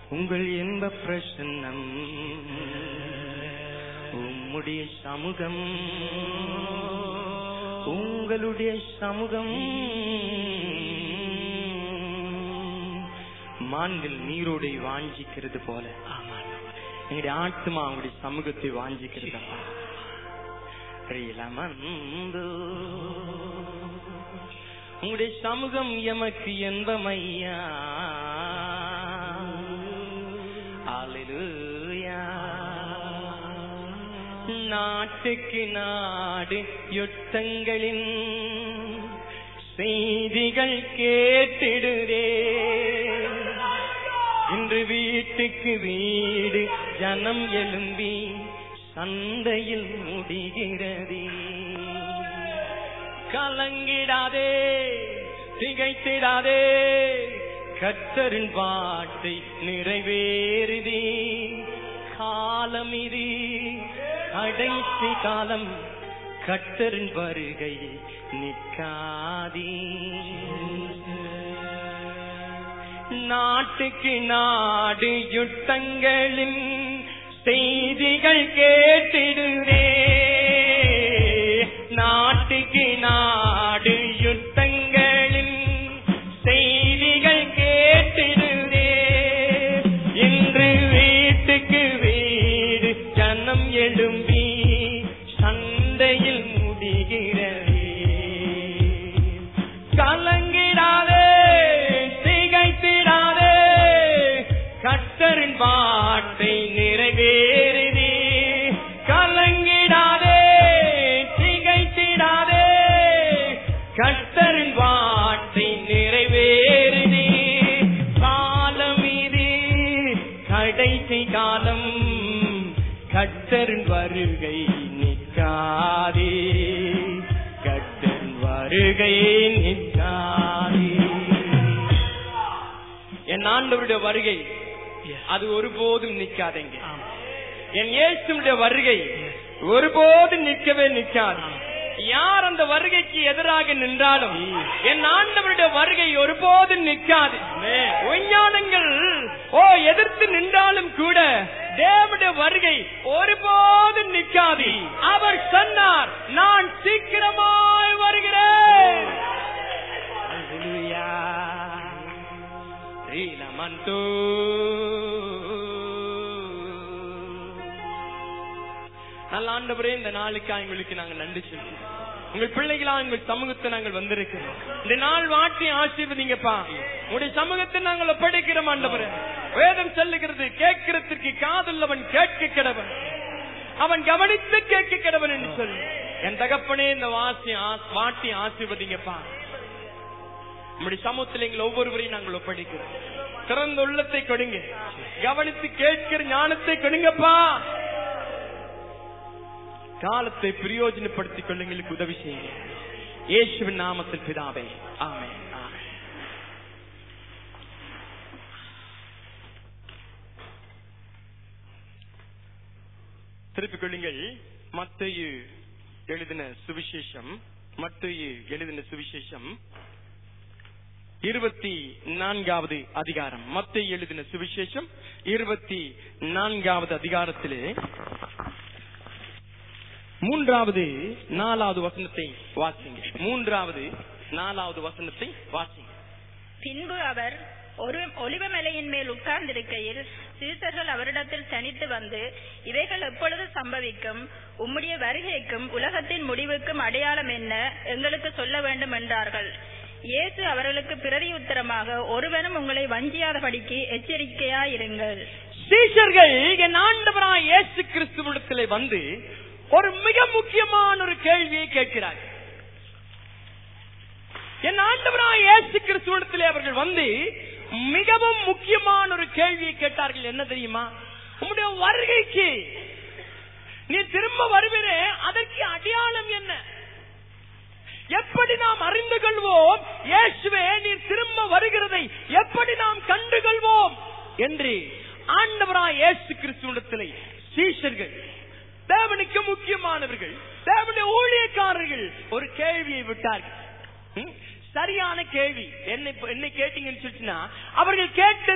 உங்கள் இன்ப பிரசன்னம் உம்முடைய சமூகம் உங்களுடைய சமூகம் மான்கள் நீரோடை வாஞ்சிக்கிறது போல எங்களுடைய ஆத்மா அவங்களுடைய சமூகத்தை வாஞ்சிக்கிறது அப்பா. இளமந்து உங்களுடைய சமூகம் எமக்கு என்பமையா அல்லேலூயா நாட்டுக்கு நாடு யுத்தங்களின் செய்திகள் கேட்டிடுதே இன்று வீட்டுக்கு வீடு ஜனம் எழும்பி சந்தையில் முடிகிறதே கலங்கிடாதே திகைத்திடாதே கத்தரின் வார்த்தை நிறைவேறுதே காலம் இது கடைசி காலம் கத்தரின் வருகை நிற்காதே நாட்டுக்கு நாடு யுத்தங்களின் செய்திகள் கேட்டிடுதே நாட்டுக்கு நாடு யுத்தங்களின் செய்திகள் கேட்டிடுதே இன்று வீட்டுக்கு வீடு ஜனம் எழும்பி சந்தையில் முடிகிறதே கலங்கிடாதே திகைத்திடாதே கத்தரின் வார்த்தை நிறைவேறுதே கலங்கிடாதே திகைத்திடாதே கத்தரின் வார்த்தை நிறைவேறுதே காலம் இது கடைசி காலம் கத்தரின் வருகை நிற்காதே கத்தரின் வருகை நிற்காதே என் ஆண்டவருடைய வருகை அது ஒருபோதும் நிக்காதேங்க என் இயேசுடைய வருகை ஒருபோதும் நிற்கவே நிற்காது யார் அந்த வருகைக்கு எதிராக நின்றாலும் என் ஆண்டவருடைய வருகை ஒருபோதும் நிற்காது விஞ்ஞானங்கள் ஓ எதிர்த்து நின்றாலும் கூட தேவனுடைய வருகை ஒருபோதும் நிற்காது அவர் சொன்னார் நான் சீக்கிரமாய் வருகிறேன் Hallelujah. Rilamantu. நல்ல ஆண்டவரே இந்த நாளுக்கு எங்களுக்கு நாங்கள் நன்றி சொல்கிறோம் உங்கள் பிள்ளைகளா உங்கள் சமூகத்தை நாங்கள் வந்திருக்கிறோம் இந்த நாள் வாட்டி ஆசீர்வதிங்கப்பா உங்களுடைய சமூகத்தை நாங்கள் ஒப்படைக்கிறோம் ஆண்டவரே வேதம் சொல்லுகிறது கேட்கிறதுக்கு காதுள்ளவன் கேட்க கிடவன் அவன் கவனித்து கேட்க கிடவன் என்று சொல்லி என் தகப்பனே இந்த வாசி ஆ- வாட்டி ஆசீர்வதிங்கப்பா நம்முடைய சமூகத்தில் எங்கள் ஒவ்வொருவரையும் நாங்கள் ஒப்படைக்கிறோம் திறந்த உள்ளத்தை கொடுங்க கவனித்து கேட்கிற ஞானத்தை கொடுங்கப்பா காலத்தை பிரயோஜனப்படுத்திக் கொள்ள எங்களுக்கு உதவி செய்யுங்க இயேசுவின் நாமத்தில் பிதாவே ஆமென் ஆமென் திருப்பிக் கொள்ளுங்கள் மத்தேயு எழுதின சுவிசேஷம் மத்தேயு எழுதின சுவிசேஷம் இருபத்தி நான்காவது அதிகாரம் மத்தேயு எழுதின சுவிசேஷம் இருபத்தி நான்காவது அதிகாரத்திலே மூன்றாவது நாலாவது வசனத்தை வாசிங்க மூன்றாவது நாலாவது வசனத்தை வாசிங்க பின்பு அவர் ஒரு ஒலிவமலையின் மேல் உட்கார்ந்திருக்கையில் சீசர்கள் அவரிடத்தில் தனித்து வந்து இவைகள் எப்பொழுது சம்பவிக்கும் உம்முடைய வருகைக்கும் உலகத்தின் முடிவுக்கும் அடையாளம் என்ன எங்களுக்கு சொல்ல வேண்டும் என்றார்கள் இயேசு அவர்களுக்கு பிரதி உத்தரமாக ஒருவனும் உங்களை வஞ்சியாதபடிக்கு எச்சரிக்கையாயிருங்கள் சீஷர்கள் என் ஆண்டவராய் இயேசு கிறிஸ்துவிடத்திலே வந்து ஒரு மிக முக்கியமான ஒரு கேள்வியை கேட்கிறார்கள் என் ஆண்டவராய் இயேசு கிறிஸ்துவிடத்திலே அவர்கள் வந்து மிகவும் முக்கியமான ஒரு கேள்வியை கேட்டார்கள் என்ன தெரியுமா உம்முடைய வருகைக்கு நீ திரும்ப வருவீரே அதற்கு அடையாளம் என்ன எப்படி நாம் அறிந்து கொள்வோம் இயேசுவே நீ திரும்ப வருகிறதை எப்படி நாம் கண்டு கொள்வோம் என்று ஆண்டவராய் இயேசு கிறிஸ்துவிடத்திலே சீஷர்கள் தேவனுக்கு முக்கியமானவர்கள் தேவனுடைய ஊழியக்காரர்கள் ஒரு கேள்வியை விட்டார்கள் ம்? சரியான கேள்வி என்னை என்னை கேட்டீங்கன்னு சொல்லிச்சுன்னா அவர்கள் கேட்டது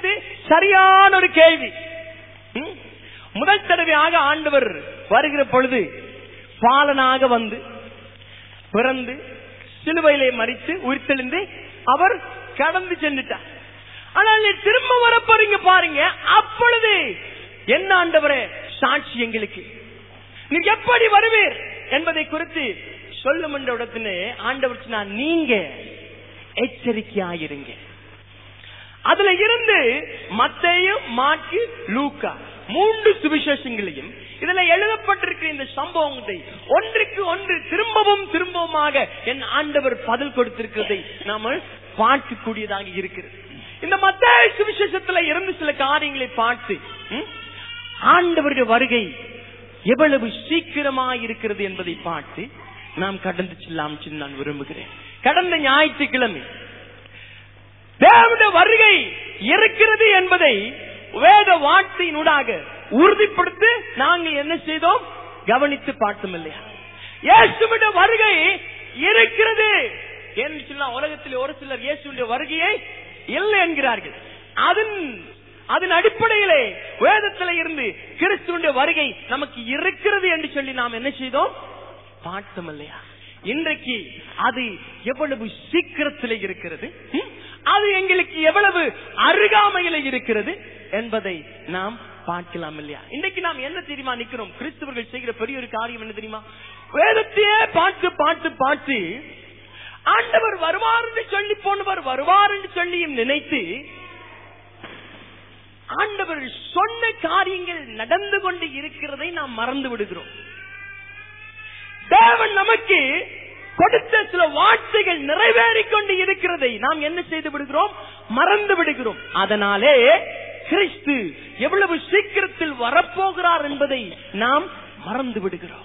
சரியான ஒரு கேள்வி ம்? முதல் தடவையாக ஆண்டவர் வருகிற பொழுது பாலனாக வந்து பிறந்து சிலுவையிலே மறித்து உயிர்த்தெழுந்து அவர் கடந்து சென்றுட்டார் ஆனால் நீ திரும்ப வர போறீங்க பாருங்க அப்பொழுது என்ன ஆண்டவரே சாட்சி எங்களுக்கு நீ எப்படி வருவீர் என்பதை குறித்து சொல்லும் என்ற இடத்திலே ஆண்டவர் சொன்னார், நீங்க எச்சரிக்கையாயிருங்க அதுல இருந்து மத்தையும் மாற்றி லூக்கா மூன்று சுவிசேஷங்களையும் இதுல எழுதப்பட்டிருக்கிற இந்த சம்பவத்தை ஒன்றுக்கு ஒன்று திரும்பவும் திரும்பவுமாக என் ஆண்டவர் பதில் கொடுத்திருக்கிறதை நாம பார்க்கக்கூடியதாக இருக்கிறது இந்த மத்திய சுவிசேஷத்துல இருந்து சில காரியங்களை பார்த்து ம், ஆண்டவருடைய வருகை எவ்வளவு சீக்கிரமா இருக்கிறது என்பதை பார்த்து நாம் கடந்து செல்லாம் நான் விரும்புகிறேன் கடந்த ஞாயிற்றுக்கிழமை தேவனுடைய வருகை இருக்கிறது என்பதை வேத வார்த்தையினூடாக உறுதிப்படுத்தி நாங்கள் என்ன செய்தோம் கவனித்து பார்த்தோம் இல்லையா இயேசுவின் வருகை இருக்கிறது என்று சொன்னா உலகத்தில் ஒரு சிலர் இயேசுடைய வருகையை இல்லை என்கிறார்கள் அதன் அதன் அடிப்படையிலே வேதத்தில இருந்து கிறிஸ்துவனுடைய வருகை நமக்கு இருக்கிறது என்று சொல்லி நாம் என்ன செய்தோம் பார்த்தோம் இல்லையா இன்றைக்கு அது எவ்வளவு சீக்கிரத்தில் இருக்கிறது ம்? அது எங்களுக்கு எவ்வளவு அருகாமையில இருக்கிறது என்பதை நாம் பார்க்கலாம் இல்லையா இன்றைக்கு நாம் என்ன தெரியுமா நிக்கிறோம் கிறிஸ்தவர்கள் செய்கிற பெரிய ஒரு காரியம் என்ன தெரியுமா வேதத்தையே பார்த்து பார்த்து பார்த்து ஆண்டவர் வருவார் என்று சொல்லி போனவர் வருவார் என்று சொல்லியும் நினைத்து ஆண்டவர் சொன்ன காரியங்கள் நடந்து கொண்டு இருக்கிறதை நாம் மறந்து விடுகிறோம் தேவன் நமக்கு கொடுத்த சில வார்த்தைகள் நிறைவேறிக் கொண்டு இருக்கிறதை நாம் என்ன செய்து விடுகிறோம் மறந்து விடுகிறோம் அதனாலே கிறிஸ்து எவ்வளவு சீக்கிரத்தில் வரப்போகிறார் என்பதை நாம் மறந்து விடுகிறோம்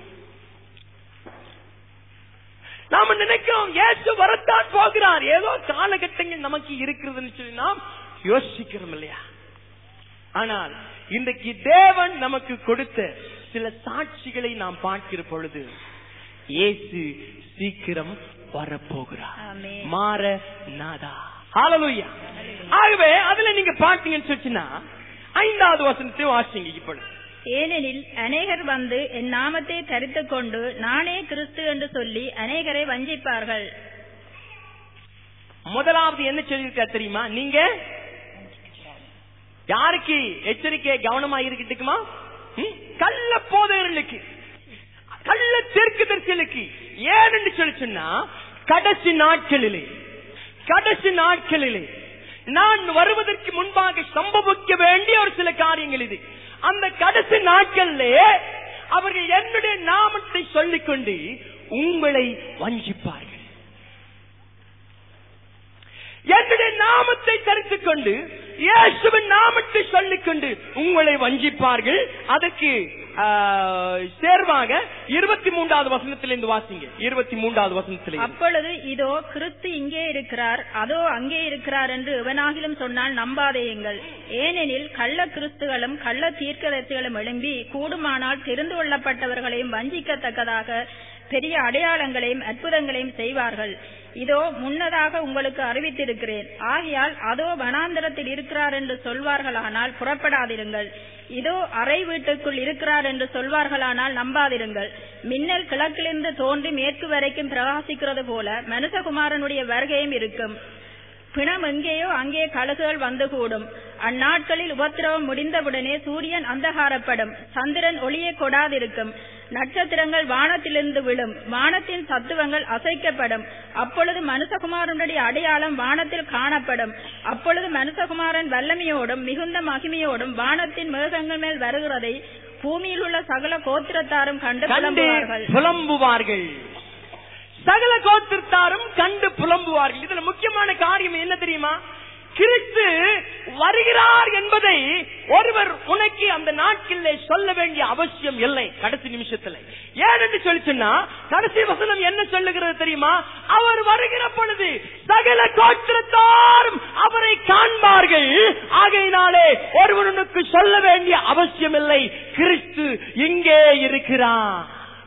நாம நினைக்கிறோம் இயேசு வரத்தான் போகிறார் ஏதோ காலகட்டங்கள் நமக்கு இருக்கிறதுன்னு சொல்லி நாம் யோசிக்கிறோம் இல்லையா ஆனால் இன்றைக்கு தேவன் நமக்கு கொடுத்த சில சாட்சிகளை நாம் பார்க்கிற பொழுது இயேசு சீக்கிரம் வரப்போகிறார் ஆமென். மாற நாதா ஹalleluya ஆகவே அதுல நீங்க பாத்தீங்கன்னு சொல்லிச்சுன்னா ஐந்தாவது வசனத்தை வாசிங்க இப்பொழுது ஏனெனில் அநேகர் வந்து என் நாமத்தை தரித்துக் கொண்டு நானே கிறிஸ்து என்று சொல்லி அநேகரை வஞ்சிப்பார்கள் முதலாவது என்ன சொல்லியிருக்கா தெரியுமா நீங்க யாருக்கு எச்சரிக்கை கவனமா இருக்கட்டுக்குமா ம்? கள்ள போதையர்களுக்கு கள்ள தெற்கு தரிசலுக்கு ஏன் என்று சொல்லி சொன்னா கடைசி நாட்களிலே கடைசி நாட்களிலே நான் வருவதற்கு முன்பாக சம்பவிக்க வேண்டிய ஒரு சில காரியங்கள் இது அந்த கடைசி நாட்களிலே அவர்கள் என்னுடைய நாமத்தை சொல்லிக்கொண்டு உங்களை வஞ்சிப்பார்கள் என்னுடைய நாமத்தை தரித்துக் கொண்டு இயேசுவின் நாமத்தை சொல்லிக் கொண்டு உங்களை வஞ்சிப்பார்கள் அதற்கு ஆ, சேர்வாக இருபத்தி மூன்றாவது வசனத்திலிருந்து வாசிங்க இருபத்தி மூன்றாவது வசனத்திலிருந்து அப்பொழுது இதோ கிறிஸ்து இங்கே இருக்கிறார் அதோ அங்கே இருக்கிறார் என்று எவனாகிலும் சொன்னால் நம்பாதேயுங்கள் ஏனெனில் கள்ள கிறிஸ்துகளும் கள்ள தீர்க்கதரிசிகளும் எழும்பி கூடுமானால் தெரிந்து கொள்ளப்பட்டவர்களையும் வஞ்சிக்கத்தக்கதாக பெரிய அடையாளங்களையும் அற்புதங்களையும் செய்வார்கள் இதோ முன்னதாக உங்களுக்கு அறிவித்திருக்கிறேன் ஆகையால் அதோ வனாந்தரத்தில் இருக்கிறார் என்று சொல்வார்களானால் புறப்படாதிருங்கள் இதோ அறை வீட்டுக்குள் இருக்கிறார் என்று சொல்வார்களானால் நம்பாதிருங்கள் மின்னல் கிழக்கிலிருந்து தோன்றி மேற்கு வரைக்கும் பிரகாசிக்கிறது போல மனுஷகுமாரனுடைய வருகையும் இருக்கும் பிணம் எங்கேயோ அங்கே கழுகுகள் வந்து கூடும் அந்நாட்களில் உபத்திரவம் முடிந்தவுடனே சூரியன் அந்தகாரப்படும் சந்திரன் ஒளியை கொடாதிருக்கும் நட்சத்திரங்கள் வானத்திலிருந்து விழும் வானத்தின் சத்துவங்கள் அசைக்கப்படும் அப்பொழுது மனுஷகுமாரனுடைய அடையாளம் வானத்தில் காணப்படும் அப்பொழுது மனுஷகுமாரன் வல்லமையோடும் மிகுந்த மகிமையோடும் வானத்தின் மேகங்கள் மேல் வருகிறதை பூமியில் உள்ள சகல கோத்திரத்தாரும் கண்டு கண்டு புலம்புவார்கள் புலம்புவார்கள் சகல கோத்திரத்தாரும் கண்டு புலம்புவார்கள் இதுல முக்கியமான காரியம் என்ன தெரியுமா கிறிஸ்து வருகிறார் என்பதை ஒருவர் உனக்கு அந்த நாட்களிலே சொல்ல வேண்டிய அவசியம் இல்லை கடைசி நிமிஷத்துல ஏன் என்று சொல்லி சொன்னா கடைசி வசனம் என்ன சொல்லுகிறது தெரியுமா அவர் வருகிற பொழுது சகல கோத்திரத்தாரும் அவரை காண்பார்கள் ஆகையினாலே ஒருவனுக்கு சொல்ல வேண்டிய அவசியம் இல்லை கிறிஸ்து இங்கே இருக்கிறார்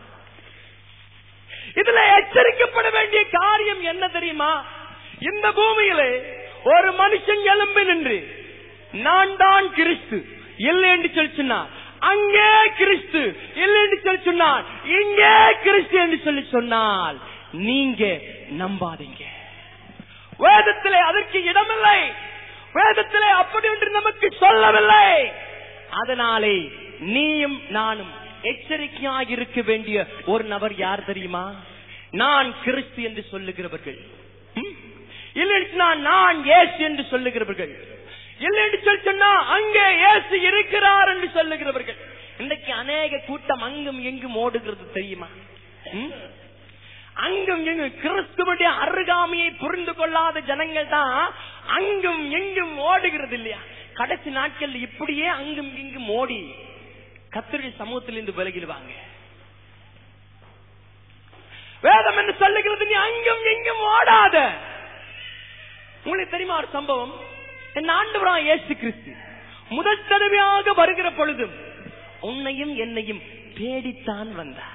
இதுல எச்சரிக்கப்பட வேண்டிய காரியம் என்ன தெரியுமா இந்த பூமியிலே ஒரு மனுஷன் எழும்பி நின்று நான் தான் கிறிஸ்து இல்லை என்று சொல்லி சொன்னார் அங்கே கிறிஸ்து இல்லை என்று சொல்லி சொன்னார் இங்கே கிறிஸ்து என்று சொல்லி சொன்னால் நீங்க நம்பாதீங்க வேதத்திலே அதற்கு இடமில்லை வேதத்திலே அப்படி என்று நமக்கு சொல்லவில்லை அதனாலே நீயும் நானும் எச்சரிக்கையாக இருக்க வேண்டிய ஒரு நபர் யார் தெரியுமா நான் கிறிஸ்து என்று சொல்லுகிறவர்கள் ம்? இல்லை என்று சொன்னால் நான் இயேசு என்று சொல்லுகிறவர்கள் இல்லை என்று சொல்லி சொன்னா அங்கே இயேசு இருக்கிறார் என்று சொல்லுகிறவர்கள் இன்றைக்கு அநேக கூட்டம் அங்கும் எங்கும் ஓடுகிறது தெரியுமா ம்? அங்கும் எங்கும் கிறிஸ்துவனுடைய அருகாமையை புரிந்து கொள்ளாத ஜனங்கள் தான் அங்கும் எங்கும் ஓடுகிறது இல்லையா கடைசி நாட்கள் இப்படியே அங்கும் இங்கும் ஓடி கத்தர்கள் சமூகத்திலிருந்து விலகிடுவாங்க வேதம் என்ன சொல்லுகிறது நீ அங்கும் எங்கும் ஓடாத உங்களுக்கு தெரியுமா ஒரு சம்பவம் என் ஆண்டவரா இயேசு கிறிஸ்து முதல் தடவையாக வருகிற பொழுதும் உன்னையும் என்னையும் தேடித்தான் வந்தார்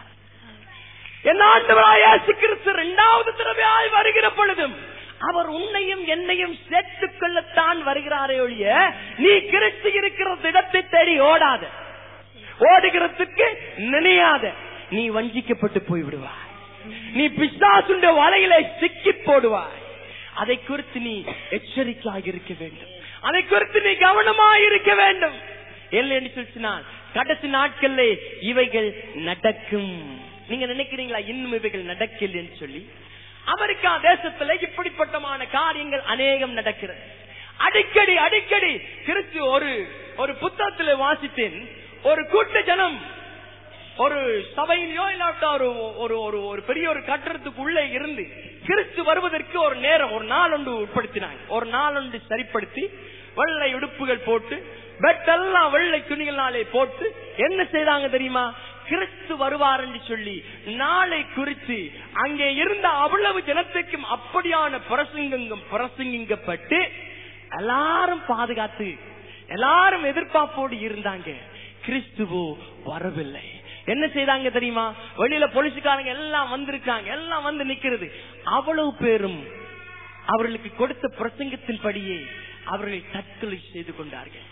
என் ஆண்டவராய் இயேசு கிறிஸ்து இரண்டாவது தடவையாய் வருகிற பொழுதும் அவர் உன்னையும் என்னையும் சேர்த்துக் கொள்ளத்தான் வருகிறாரே ஒழிய நீ கிறிஸ்து இருக்கிற இடத்தை தேடி ஓடாத ஓடுகிறதுக்கு நினையாத நீ வஞ்சிக்கப்பட்டு போய் விடுவாய் நீ பிசாசுடைய வலையில சிக்கி போடுவாய் அதை குறித்து நீ எச்சரிக்கையாக இருக்க வேண்டும் அதை குறித்து நீ கவனமாக இருக்க வேண்டும் இல்லை என்று சொல்லினால் கடைசி நாட்கள்ல இவைகள் நடக்கும் நீங்க நினைக்கிறீங்களா இன்னும் இவைகள் நடக்கல என்று சொல்லி அமெரிக்கா தேசத்துல இப்படிப்பட்டமான காரியங்கள் அநேகம் நடக்கிறது அடிக்கடி அடிக்கடி கிறிஸ்து ஒரு ஒரு புத்தகத்துல வாசித்தேன் ஒரு கூட்ட ஜனம் ஒரு சபையிலோ இல்லாட்டா ஒரு ஒரு ஒரு ஒரு பெரிய ஒரு கட்டடத்துக்கு உள்ளே இருந்து கிறிஸ்து வருவதற்கு ஒரு நேரம் ஒரு நாள் ஒன்று உட்படுத்தினாங்க ஒரு நாள் ஒன்று சரிப்படுத்தி வெள்ளை உடுப்புகள் போட்டு பெட்டெல்லாம் வெள்ளை துணிகளாலே போட்டு என்ன செய்தாங்க தெரியுமா கிறிஸ்து வருவார் என்று சொல்லி நாளை குறித்து அங்கே இருந்த அவ்வளவு ஜனத்துக்கும் அப்படியான பிரசங்கம் பிரசங்கிங்கப்பட்டு எல்லாரும் பாதுகாத்து எல்லாரும் எதிர்பார்ப்போடு இருந்தாங்க கிறிஸ்துவோ வரவில்லை என்ன செய்தாங்க தெரியுமா வெளியில போலீஸ்காரங்க எல்லாம் வந்திருக்காங்க எல்லாம் வந்து நிக்கிறது அவ்வளவு பேரும் அவர்களுக்கு கொடுத்த பிரசங்கத்தின் படியே அவர்கள் தற்கொலை செய்து கொண்டார்கள்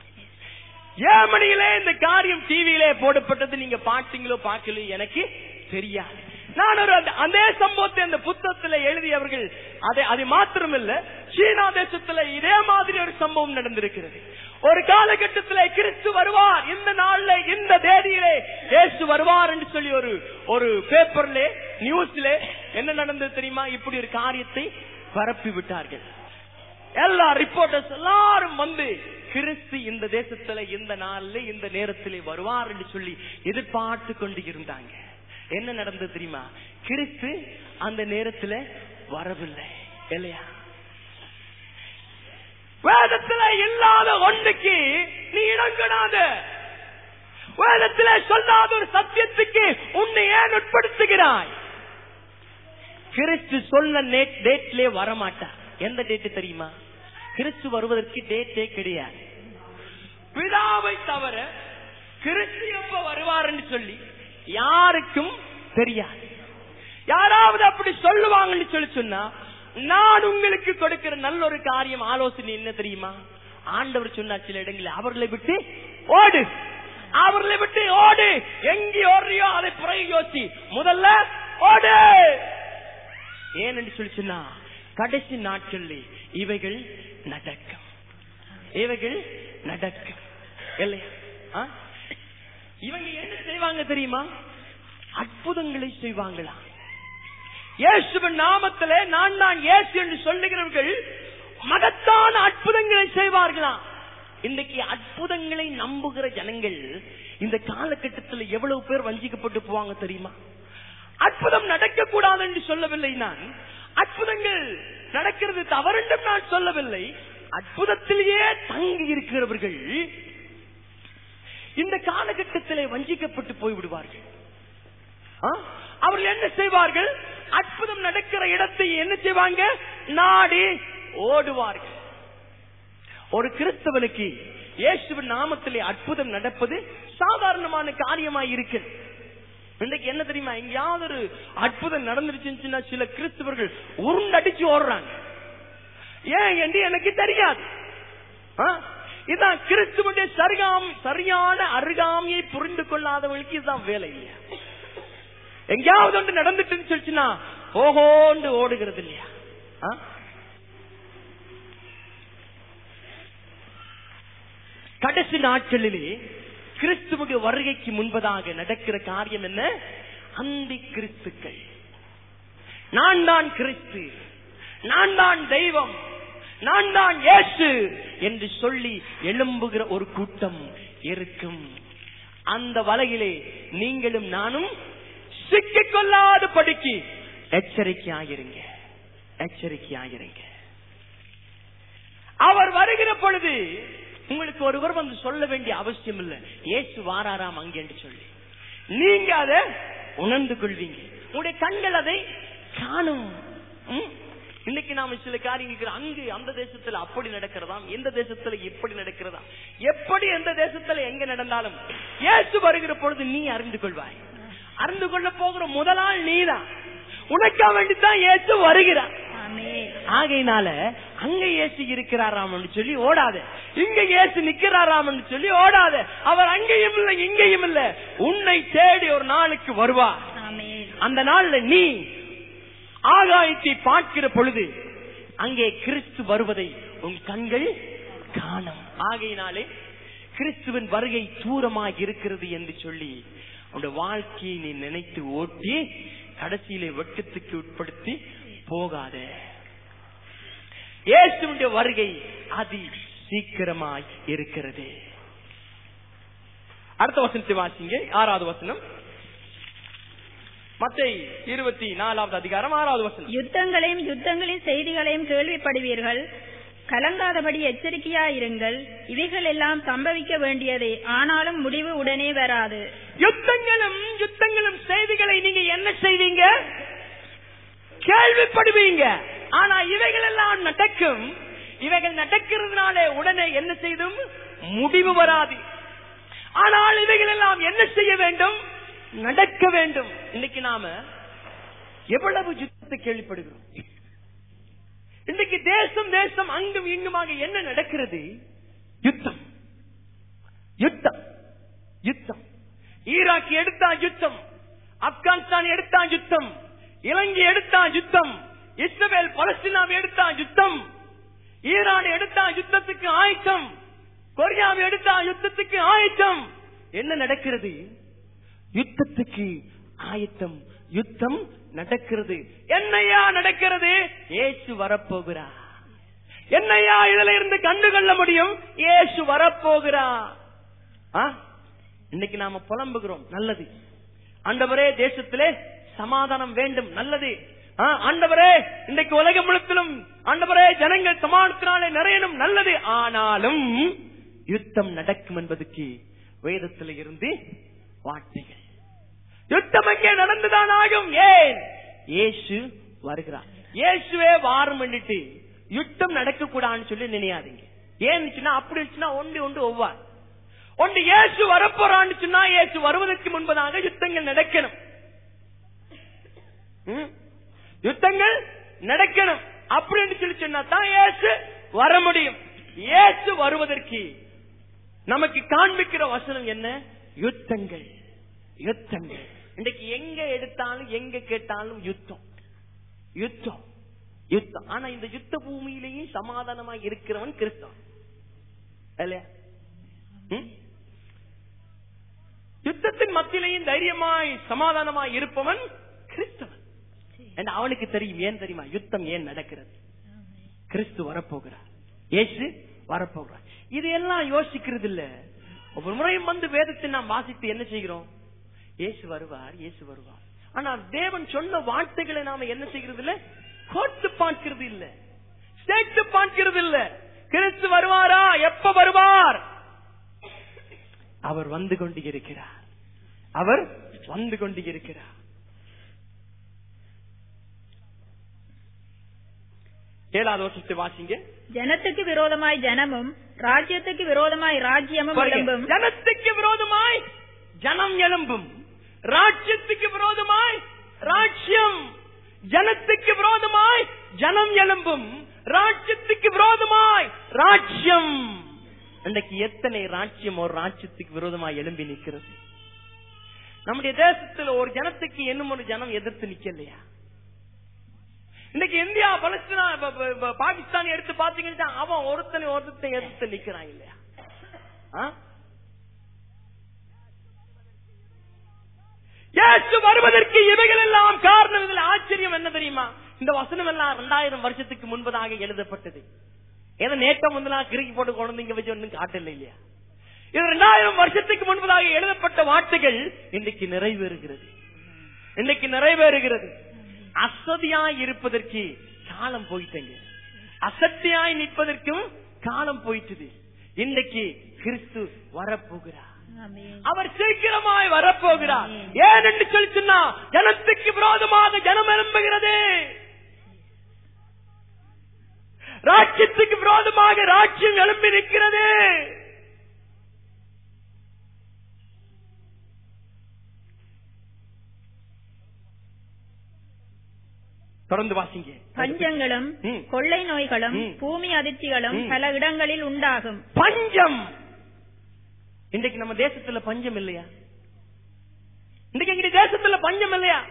ஏமணியிலே இந்த காரியம் டிவியிலே போடப்பட்டது நீங்க பாத்தீங்களோ பார்க்கலையோ எனக்கு தெரியாது நான் ஒரு அந்த- அதே சம்பவத்தை அந்த புத்தகத்துல எழுதியவர்கள் அதை அது மாத்திரமில்ல சீனா தேசத்துல இதே மாதிரி ஒரு சம்பவம் நடந்திருக்கிறது ஒரு காலகட்டத்திலே கிறிஸ்து வருவார் இந்த நாள்ல இந்த தேதியிலே இயேசு வருவார் என்று சொல்லி ஒரு ஒரு பேப்பர்ல நியூஸ்ல என்ன நடந்தது தெரியுமா இப்படி ஒரு காரியத்தை பரப்பி விட்டார்கள் எல்லா ரிப்போர்ட்டர்ஸ் எல்லாரும் வந்து கிறிஸ்து இந்த தேசத்துல இந்த நாள்ல இந்த நேரத்திலே வருவார் என்று சொல்லி எதிர்பார்த்து கொண்டு இருந்தாங்க என்ன நடந்தது தெரியுமா கிறிஸ்து அந்த நேரத்துல வரவில்லை இல்லையா வேதத்துல இல்லாத ஒன்றுக்கு நீ இடங்கடாத வேதத்திலே சொல்லாத ஒரு சத்தியத்துக்கு உன்னை ஏன் உட்படுத்துகிறாய் கிறிஸ்து சொன்ன டேட்லே வரமாட்டார் எந்த டேட் தெரியுமா கிறிஸ்து வருவதற்கு டேட்டே கிடையாது பிதாவை தவிர கிறிஸ்து எப்ப வருவார்னு சொல்லி யாருக்கும் தெரியாது யாராவது அப்படி சொல்லுவாங்கன்னு சொல்லி சொன்னா நான் உங்களுக்கு கொடுக்கிற நல்ல ஒரு காரியம் ஆலோசனை என்ன தெரியுமா ஆண்டவர் சொன்னார் சில இடங்களில் அவர்களை விட்டு ஓடு அவர்களை விட்டு ஓடு எங்கே ஓடுறியோ அதை பிறகு யோசி முதல்ல ஓடு ஏனென்று சொல்லி சொன்னா கடைசி நாட்கள்ல இவைகள் நடக்கும் இவைகள் நடக்கும் இல்லையா ஆ? இவங்க என்ன செய்வாங்க தெரியுமா அற்புதங்களை செய்வாங்களா இயேசுவின் நாமத்திலே நான் நான் இயேசு என்று சொல்லுகிறவர்கள் மகத்தான அற்புதங்களை செய்வார்களாம் இன்றைக்கு அற்புதங்களை நம்புகிற ஜனங்கள் இந்த காலகட்டத்தில் எவ்வளவு பேர் வஞ்சிக்கப்பட்டு போவாங்க தெரியுமா அற்புதம் நடக்க கூடாது என்று சொல்லவில்லை நான் அற்புதங்கள் நடக்கிறது தவறென்றும் நான் சொல்லவில்லை அற்புதத்திலேயே தங்கி இருக்கிறவர்கள் இந்த காலகட்டத்திலே வஞ்சிக்கப்பட்டு போய்விடுவார்கள் ஆ? அவர்கள் என்ன செய்வார்கள் அற்புதம் நடக்கிற இடத்தை என்ன செய்வாங்க நாடி ஓடுவார்கள் ஒரு கிறிஸ்தவனுக்கு இயேசுவின் நாமத்திலே அற்புதம் நடப்பது சாதாரணமான காரியமாய் இருக்கு இன்றைக்கு என்ன தெரியுமா எங்கேயாவது ஒரு அற்புதம் நடந்துருச்சுன்னா சில கிறிஸ்தவர்கள் உருண்டடிச்சு ஓடுறாங்க ஏன் என்று எனக்கு தெரியாது ஆ? இதான் கிறிஸ்துவனுடைய சரியாம் சரியான அருகாமையை புரிந்து கொள்ளாதவர்களுக்கு இதுதான் வேலை இல்லையா எங்கேயாவது ஒன்று நடந்துட்டுன்னு சொல்லிச்சுன்னா ஓஹோண்டு ஓடுகிறது இல்லையா ஆ? கடைசி நாட்களிலே கிறிஸ்துவுடைய வருகைக்கு முன்பதாக நடக்கிற காரியம் என்ன அந்தி கிறிஸ்துக்கள் நான் தான் கிறிஸ்து நான் தான் தெய்வம் நான் தான் இயேசு என்று சொல்லி எழும்புகிற ஒரு கூட்டம் இருக்கும் அந்த வலையிலே நீங்களும் நானும் சிக்கிக் கொள்ளாத படிக்கு எச்சரிக்கையாயிருங்க எச்சரிக்கையாயிருங்க அவர் வருகிற பொழுது உங்களுக்கு ஒருவர் வந்து சொல்ல வேண்டிய அவசியம் இல்லை இயேசு வாராராம் அங்கே என்று சொல்லி நீங்க அதை உணர்ந்து கொள்வீங்க உங்களுடைய கண்கள் அதை காணும் ம்? இன்னைக்கு நாம சில காரியங்கள் அங்கு அந்த தேசத்துல அப்படி நடக்கிறதாம் இந்த தேசத்துல இப்படி நடக்கிறதா எப்படி எந்த தேசத்துல எங்க நடந்தாலும் இயேசு வருகிற பொழுது நீ அறிந்து கொள்வாய் அறிந்து கொள்ள போகிற முதலாள் நீதான் உனக்கா வேண்டித்தான் இயேசு வருகிறார் ஆமென் ஆகையினால அங்க இயேசு இருக்கிறாராம் சொல்லி ஓடாத இங்க இயேசு நிக்கிறாராம் சொல்லி ஓடாத அவர் அங்கேயும் இல்ல இங்கேயும் இல்ல உன்னை தேடி ஒரு நாளுக்கு வருவார் ஆமென் அந்த நாள்ல நீ ஆகாயத்தை பார்க்கிற பொழுது அங்கே கிறிஸ்து வருவதை உன் கண்கள் காணும் ஆகையினாலே கிறிஸ்துவின் வருகை தூரமாக இருக்கிறது என்று சொல்லி உன்னுடைய வாழ்க்கையை நீ நினைத்து ஓட்டி கடைசியிலே வெட்கத்துக்கு உட்படுத்தி போகாத இயேசுடைய வருகை அதி சீக்கிரமாய் இருக்கிறது அடுத்த வசனத்தை வாசிங்க ஆறாவது வசனம் மத்தை இருபத்தி நாலாவது அதிகாரம் ஆறாவது வசனம் யுத்தங்களையும் யுத்தங்களின் செய்திகளையும் கேள்விப்படுவீர்கள் கலங்காதபடி எச்சரிக்கையாயிருங்கள் இவைகள் எல்லாம் சம்பவிக்க வேண்டியதே ஆனாலும் முடிவு உடனே வராது யுத்தங்களும் யுத்தங்களும் செய்திகளை நீங்க என்ன செய்வீங்க கேள்விப்படுவீங்க ஆனா இவைகள் எல்லாம் நடக்கும் இவைகள் நடக்கிறதுனாலே உடனே என்ன செய்தும் முடிவு வராது ஆனால் இவைகள் எல்லாம் என்ன செய்ய வேண்டும் நடக்க வேண்டும் இன்னைக்கு நாம எவ்வளவு யுத்தத்தை கேள்விப்படுகிறோம் இன்னைக்கு தேசம் தேசம் அங்கும் இங்குமாக என்ன நடக்கிறது யுத்தம் யுத்தம் யுத்தம் ஈராக் எடுத்தா யுத்தம் ஆப்கானிஸ்தான் எடுத்தா யுத்தம் இலங்கை எடுத்தா யுத்தம் இஸ்ரேல் பலஸ்தீனாவை எடுத்தா யுத்தம் ஈரான் எடுத்தா யுத்தத்துக்கு ஆயத்தம் கொரியாவை எடுத்தா யுத்தத்துக்கு ஆயத்தம் என்ன நடக்கிறது யுத்தத்துக்கு ஆயத்தம் யுத்தம் நடக்கிறது என்னையா நடக்கிறது இயேசு வரப்போகிறார் என்னையா இதுல இருந்து கண்டுகொள்ள முடியும் இயேசு வரப்போகிறார் ஆ? இன்னைக்கு நாம புலம்புகிறோம் நல்லது ஆண்டவரே தேசத்திலே சமாதானம் வேண்டும் நல்லது ஆ, ஆண்டவரே இன்னைக்கு உலகம் முழுத்திலும் ஆண்டவரே ஜனங்கள் சமாதானத்தினாலே நிறையணும் நல்லது ஆனாலும் யுத்தம் நடக்கும் என்பதுக்கு வேதத்தில் இருந்து வார்த்தைகள் யுத்தம் எங்கே நடந்துதான் ஆகும் ஏன் இயேசு வருகிறார் இயேசுவே வாரம் பண்ணிட்டு யுத்தம் நடக்க கூடாதுன்னு சொல்லி நினையாதீங்க ஏன்னுச்சுன்னா அப்படி இருந்துச்சுன்னா ஒன்று ஒன்று ஒவ்வார் ஒன்று இயேசு வரப்போறான்னு சொன்னா இயேசு வருவதற்கு முன்பதாக யுத்தங்கள் நடக்கணும் ம்? யுத்தங்கள் நடக்கணும் அப்படின்னு சொல்லி சொன்னா தான் இயேசு வர முடியும் இயேசு வருவதற்கு நமக்கு காண்பிக்கிற வசனம் என்ன யுத்தங்கள் யுத்தங்கள் இன்னைக்கு எங்க எடுத்தாலும் எங்க கேட்டாலும் யுத்தம் யுத்தம் யுத்தம் ஆனா இந்த யுத்த பூமியிலேயே சமாதானமா இருக்கிறவன் கிறிஸ்தவன் இல்லையா ம்? யுத்தத்தின் மத்தியிலேயும் தைரியமாய் சமாதானமாய் இருப்பவன் கிறிஸ்தவன் ஏன்னா அவனுக்கு தெரியும் ஏன் தெரியுமா யுத்தம் ஏன் நடக்கிறது கிறிஸ்து வரப்போகிறார் இயேசு வரப்போகிறார் இதையெல்லாம் யோசிக்கிறது இல்ல ஒவ்வொரு முறையும் வந்து வேதத்தை நாம் வாசித்து என்ன செய்கிறோம் இயேசு வருவார் இயேசு வருவார் ஆனா தேவன் சொன்ன வார்த்தைகளை நாம என்ன செய்கிறது இல்ல கோட்டு பார்க்கிறது இல்ல சேர்த்து பார்க்கிறது இல்ல கிறிஸ்து வருவாரா எப்ப வருவார் அவர் வந்து கொண்டு இருக்கிறார் அவர் வந்து கொண்டு இருக்கிறார் ஏழாவது வருஷத்தை வாசிங்க ஜனத்துக்கு விரோதமாய் ஜனமும் ராஜ்யத்துக்கு விரோதமாய் ராஜ்யமும் பாருங்க. எழும்பும் ஜனத்துக்கு விரோதமாய் ஜனம் எழும்பும் ராஜ்யத்துக்கு விரோதமாய் ராஜ்யம் ஜனத்துக்கு விரோதமாய் ஜனம் எழும்பும் ராஜ்யத்துக்கு விரோதமாய் ராஜ்யம் இன்றைக்கு எத்தனை ராஜ்யம் ஒரு ராஜ்யத்துக்கு விரோதமா எழும்பி நிக்கிறது நம்முடைய தேசத்துல ஒரு ஜனத்துக்கு இன்னும் ஒரு ஜனம் எதிர்த்து நிக்கலையா இன்னைக்கு இந்தியா பலஸ்தீனா ப- ப- ப- பாகிஸ்தான் எடுத்து பாத்தீங்கன்னா அவன் ஒருத்தனை ஒருத்தனை எதிர்த்து நிக்கிறான் இல்லையா ஆ? இயேசு வருவதற்கு இவைகள் எல்லாம் காரணம் இதில் ஆச்சரியம் என்ன தெரியுமா இந்த வசனம் எல்லாம் இரண்டாயிரம் வருஷத்துக்கு முன்பதாக எழுதப்பட்டது ஏதோ நேட்டம் வந்து நான் கிறுக்கி போட்டு கொண்டு வந்து இங்க வச்சு ஒன்றும் காட்டல இல்லையா இது இரண்டாயிரம் வருஷத்துக்கு முன்பதாக எழுதப்பட்ட வார்த்தைகள் இன்றைக்கு நிறைவேறுகிறது இன்னைக்கு நிறைவேறுகிறது அசதியாய் இருப்பதற்கு காலம் போயிட்டங்க அசத்தியாய் நிற்பதற்கும் காலம் போயிட்டது இன்னைக்கு கிறிஸ்து வரப்போகிறார் அவர் சீக்கிரமாய் வரப்போகிறார் ஏன் என்று சொல்லி சொன்னா ஜனத்துக்கு விரோதமாக ஜனம் எழும்புகிறது ராஜ்யத்துக்கு விரோதமாக ராஜ்யம் எழும்பி நிற்கிறது தொடர்ந்து வாசிங்க பஞ்சங்களும் ம். கொள்ளை நோய்களும் ம். பூமி அதிர்ச்சிகளும் ம். பல இடங்களில் உண்டாகும் பஞ்சம் இன்றைக்கு நம்ம தேசத்துல பஞ்சம் இல்லையா இன்றைக்கு எங்க தேசத்துல பஞ்சம் இல்லையா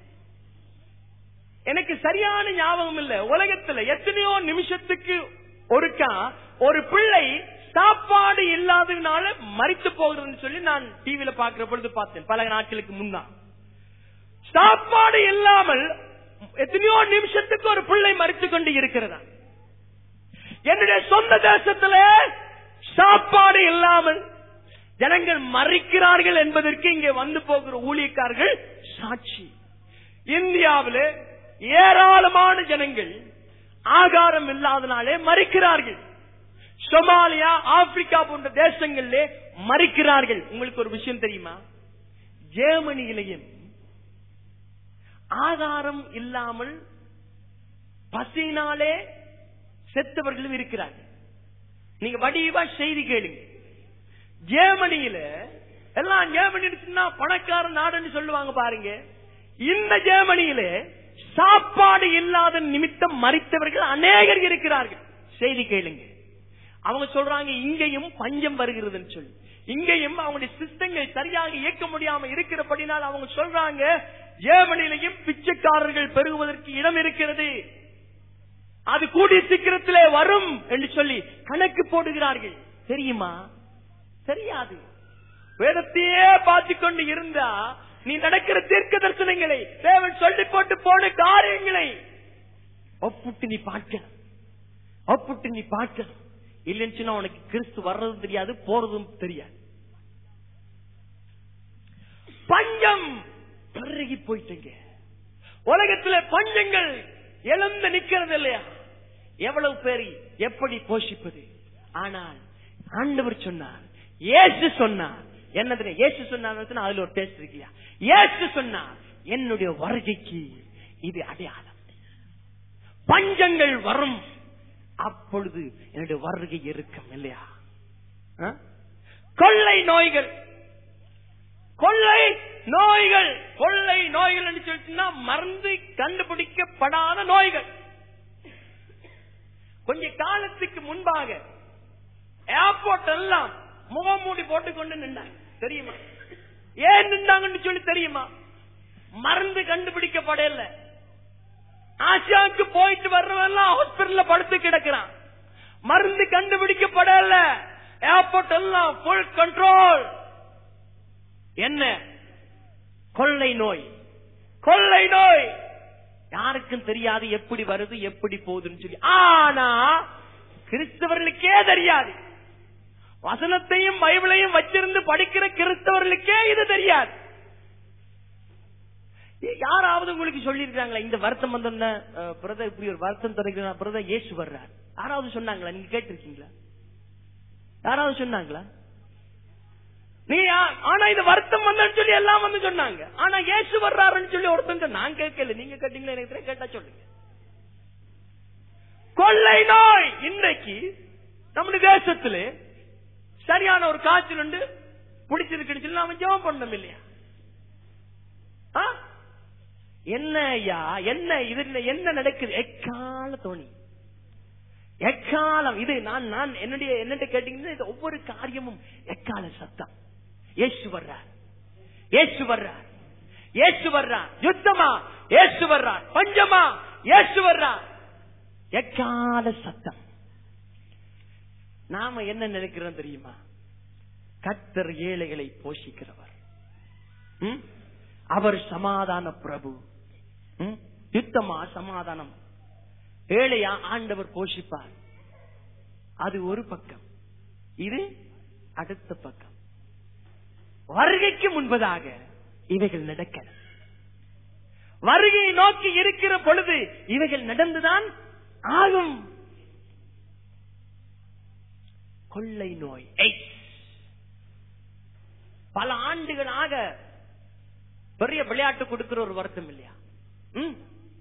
எனக்கு சரியான ஞாபகம் இல்ல உலகத்துல எத்தனையோ நிமிஷத்துக்கு ஒருக்கா ஒரு பிள்ளை சாப்பாடு இல்லாததுனால மறித்து போகிறதுன்னு சொல்லி நான் டிவியில பாக்குற பொழுது பார்த்தேன் பல நாட்களுக்கு முன்னா சாப்பாடு இல்லாமல் எத்தனையோ நிமிஷத்துக்கு ஒரு பிள்ளை மறித்து கொண்டு இருக்கிறதா என்னுடைய சொந்த தேசத்துல சாப்பாடு இல்லாமல் ஜனங்கள் மறிக்கிறார்கள் என்பதற்கு இங்கே வந்து போகிற ஊழியக்காரர்கள் சாட்சி இந்தியாவிலே ஏராளமான ஜனங்கள் ஆகாரம் இல்லாதனாலே மறிக்கிறார்கள் சொமாலியா ஆப்பிரிக்கா போன்ற தேசங்களிலே மறிக்கிறார்கள் உங்களுக்கு ஒரு விஷயம் தெரியுமா ஜெர்மனியிலேயும் ஆகாரம் இல்லாமல் பசியினாலே செத்தவர்களும் இருக்கிறார்கள் நீங்க வடிவா செய்தி கேளுங்க ஜெர்மனியில எல்லாம் ஜெர்மனி இருக்குன்னா பணக்கார நாடுன்னு சொல்லுவாங்க பாருங்க இந்த ஜெர்மனியில சாப்பாடு இல்லாத நிமித்தம் மறித்தவர்கள் அநேகர் இருக்கிறார்கள் செய்தி கேளுங்க அவங்க சொல்றாங்க இங்கேயும் பஞ்சம் வருகிறதுன்னு சொல்லி இங்கேயும் அவங்களுடைய சிஸ்டங்கள் சரியாக இயக்க முடியாம இருக்கிறபடினால் அவங்க சொல்றாங்க ஜெர்மனியிலையும் பிச்சைக்காரர்கள் பெருகுவதற்கு இடம் இருக்கிறது அது கூடிய சீக்கிரத்திலே வரும் என்று சொல்லி கணக்கு போடுகிறார்கள் தெரியுமா தெரியாது வேதத்தையே பார்த்து கொண்டு இருந்தா நீ நடக்கிற தீர்க்க தரிசனங்களை தேவன் சொல்லி போட்டு போன காரியங்களை ஒப்புட்டு நீ பார்க்க ஒப்புட்டு நீ பார்க்க இல்லைன்னு சொன்னா உனக்கு கிறிஸ்து வர்றதும் தெரியாது போறதும் தெரியாது பஞ்சம் பெருகி போயிட்டீங்க உலகத்துல பஞ்சங்கள் எழுந்து நிக்கிறது இல்லையா எவ்வளவு பேரை எப்படி போஷிப்பது ஆனால் ஆண்டவர் சொன்னார் இயேசு சொன்னார் என்னது இயேசு சொன்னார் அதுல ஒரு டேஸ்ட் இருக்கியா இயேசு சொன்னார் என்னுடைய வருகைக்கு இது அடையாளம் பஞ்சங்கள் வரும் அப்பொழுது என்னுடைய வருகை இருக்கும் இல்லையா ஆ? கொள்ளை நோய்கள் கொள்ளை நோய்கள் கொள்ளை நோய்கள் என்று சொல்லிட்டுன்னா மருந்து கண்டுபிடிக்கப்படாத நோய்கள் கொஞ்ச காலத்துக்கு முன்பாக ஏர்போர்ட் எல்லாம் முகமூடி போட்டுக்கொண்டு நின்றாங்க தெரியுமா ஏன் நின்றாங்கன்னு சொல்லி தெரியுமா மருந்து கண்டுபிடிக்கப்படல ஆசியாவுக்கு போயிட்டு வர்றவெல்லாம் ஹாஸ்பிடல்ல படுத்து கிடக்கிறான் மருந்து கண்டுபிடிக்கப்படல ஏர்போர்ட் எல்லாம் ஃபுல் கண்ட்ரோல் என்ன கொள்ளை நோய் கொள்ளை நோய் யாருக்கும் தெரியாது எப்படி வருது எப்படி போகுதுன்னு சொல்லி ஆனா கிறிஸ்தவர்களுக்கே தெரியாது வசனத்தையும் பைபிளையும் வச்சிருந்து படிக்கிற கிறிஸ்தவர்களுக்கே இது தெரியாது யாராவது உங்களுக்கு சொல்லியிருக்காங்களா இந்த வருத்தம் வந்தோன்ன பிரதர் இப்படி ஒரு வருத்தம் தொடங்கினா பிரதர் இயேசு வர்றார் யாராவது சொன்னாங்களா நீங்க கேட்டிருக்கீங்களா யாராவது சொன்னாங்களா நீ யா- ஆனா இந்த வருத்தம் வந்தன்னு சொல்லி எல்லாம் வந்து சொன்னாங்க ஆனா இயேசு வர்றாருன்னு சொல்லி ஒருத்தங்க நான் கேட்கல நீங்க கேட்டீங்களா எனக்கு தெரியல, கேட்டா சொல்லுங்க கொள்ளை நோய் இன்றைக்கு நம்முடைய தேசத்துல சரியான ஒரு காய்ச்சல் உண்டு பிடிச்சிருக்குன்னு சொல்லி நாம ஜெபம் பண்ணோம் இல்லையா ஆ? என்ன ஐயா என்ன இதுல என்ன நடக்குது எக்கால தோணி எக்காலம் இது நான் நான் என்னுடைய என்னட்ட கேட்டீங்கன்னா இது ஒவ்வொரு காரியமும் எக்கால சத்தம் இயேசு வர்றார் இயேசு வர்றார் இயேசு வர்றார் யுத்தமா இயேசு வர்றார் பஞ்சமா இயேசு வர்றார் எக்கால சத்தம் நாம என்ன நினைக்கிறோம் தெரியுமா கத்தர் ஏழைகளை போஷிக்கிறவர் ம்? அவர் சமாதான பிரபு ம்? யுத்தமா சமாதானம் ஏழையா ஆண்டவர் போஷிப்பார் அது ஒரு பக்கம் இது அடுத்த பக்கம் வருகைக்கு முன்பதாக இவைகள் நடக்க வருகையை நோக்கி இருக்கிற பொழுது இவைகள் நடந்துதான் ஆகும் கொள்ளை நோய் AIDS. பல ஆண்டுகளாக பெரிய விளையாட்டு கொடுக்கிற ஒரு வருத்தம் இல்லையா ம்?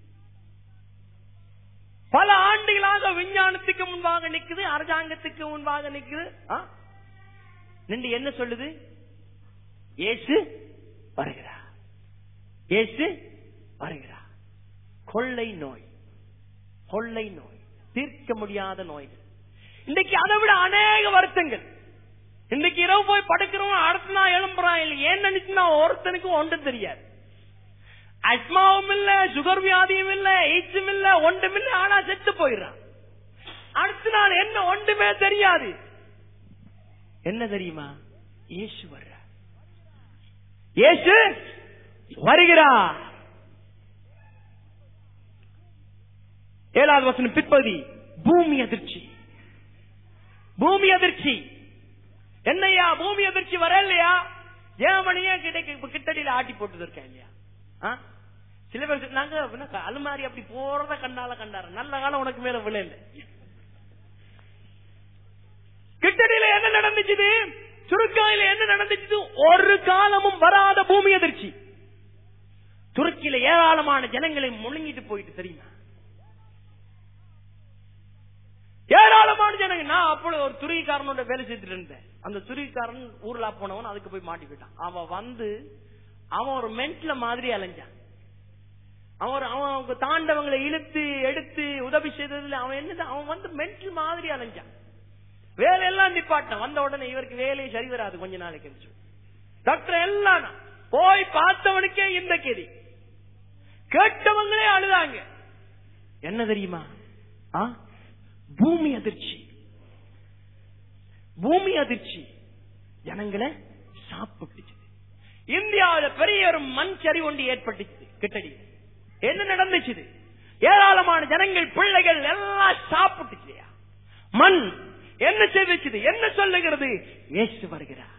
பல ஆண்டுகளாக விஞ்ஞானத்துக்கு முன்பாக நிக்குது அரசாங்கத்துக்கு முன்பாக நிக்குது ஆ? நின்று என்ன சொல்லுது இயேசு வருகிறார் இயேசு வருகிறார் கொள்ளை நோய் கொள்ளை நோய் தீர்க்க முடியாத நோய்கள் இன்னைக்கு அதை விட அநேக வருத்தங்கள் இன்னைக்கு இரவு போய் படுக்கிறவன் அடுத்த நாள் எழும்புறான் இல்ல ஏன் நினைச்சுனா ஒருத்தனுக்கும் ஒன்றும் தெரியாது அஸ்மாவும் இல்ல சுகர் வியாதியும் இல்ல எய்ட்ஸும் இல்ல ஒன்றும் இல்ல ஆனா செத்து போயிடுறான் அடுத்த நாள் என்ன ஒன்றுமே தெரியாது என்ன தெரியுமா இயேசு வர்ற இயேசு வருகிறார் ஏழாவது வசனம் பிற்பகுதி பூமி அதிர்ச்சி பூமி அதிர்ச்சி என்னையா பூமி அதிர்ச்சி வர இல்லையா ஜெர்மனியே கிட்ட கிட்டடியில ஆட்டி போட்டு இருக்கேன் இல்லையா ஆ? சில பேர் சொன்னாங்க "உனக்கு அலுமாரி அப்படி போறத கண்டால கண்டாரு நல்ல காலம் உனக்கு மேல விழ இல்ல கிட்டடியில என்ன நடந்துச்சு சுருக்காயில என்ன நடந்துச்சு ஒரு காலமும் வராத பூமி அதிர்ச்சி துருக்கியில ஏராளமான ஜனங்களை முழுங்கிட்டு போயிட்டு தெரியுமா ஏராளமான ஜனங்க நான் அப்பொழுது ஒரு துருவிக்காரனோட வேலை செய்துட்டு இருந்தேன் அந்த துருவிக்காரன் ஊர்லா போனவன் அதுக்கு போய் மாட்டிக்கிட்டான் அவன் வந்து அவன் ஒரு மென்ட்ல மாதிரி அலைஞ்சான் அவன் ஒரு- அவன் அவங்க தாண்டவங்களை இழுத்து எடுத்து உதவி செய்ததுல அவன் என்ன அவன் வந்து மென்டல் மாதிரி அலைஞ்சான் வேலையெல்லாம் நிப்பாட்டான் வந்த உடனே இவருக்கு வேலையை சரி வராது கொஞ்ச நாளைக்கு என்று சொல்லி. டாக்டர் எல்லாம் நான். போய் பார்த்தவனுக்கே இந்த கெதி கேட்டவங்களே அழுதாங்க என்ன தெரியுமா ஆ? பூமி அதிர்ச்சி பூமி அதிர்ச்சி ஜனங்களை சாப்பிட்டுச்சு இந்தியாவில் பெரிய ஒரு மண் சரிவு ஒன்று ஏற்பட்டுச்சு கிட்டடி என்ன நடந்துச்சு ஏராளமான ஜனங்கள் பிள்ளைகள் எல்லாம் சாப்பிட்டுச்சு மண் என்ன செய்துச்சு என்ன சொல்லுகிறது இயேசு வருகிறார்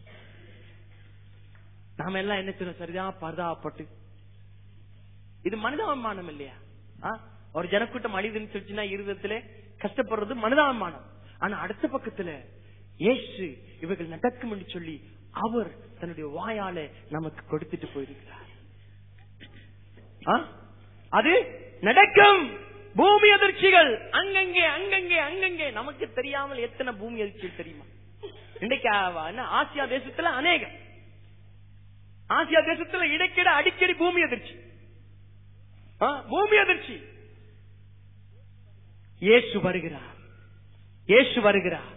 நாம எல்லாம் என்ன சொல்றோம் சரிதான் பரிதாபப்பட்டு இது மனிதாபிமானம் இல்லையா ஆ? ஒரு ஜனக்கூட்டம் அழிதுன்னு சொல்லிச்சுன்னா இருதயத்துல கஷ்டப்படுறது மனிதாபிமானம் ஆனா அடுத்த பக்கத்துல இயேசு இவர்கள் நடக்கும் என்று சொல்லி அவர் தன்னுடைய வாயால நமக்கு கொடுத்துட்டு போயிருக்கிறார் ஆ? அது நடக்கும் பூமி அதிர்ச்சிகள் அங்கங்கே அங்கங்கே அங்கங்கே நமக்கு தெரியாமல் எத்தனை பூமி அதிர்ச்சிகள் தெரியுமா இன்னைக்கு ஆ, என்ன, ஆசியா தேசத்துல அநேகம் ஆசியா தேசத்துல இடைக்கிட அடிக்கடி பூமி அதிர்ச்சி ஆ, பூமி அதிர்ச்சி இயேசு வருகிறார் இயேசு வருகிறார்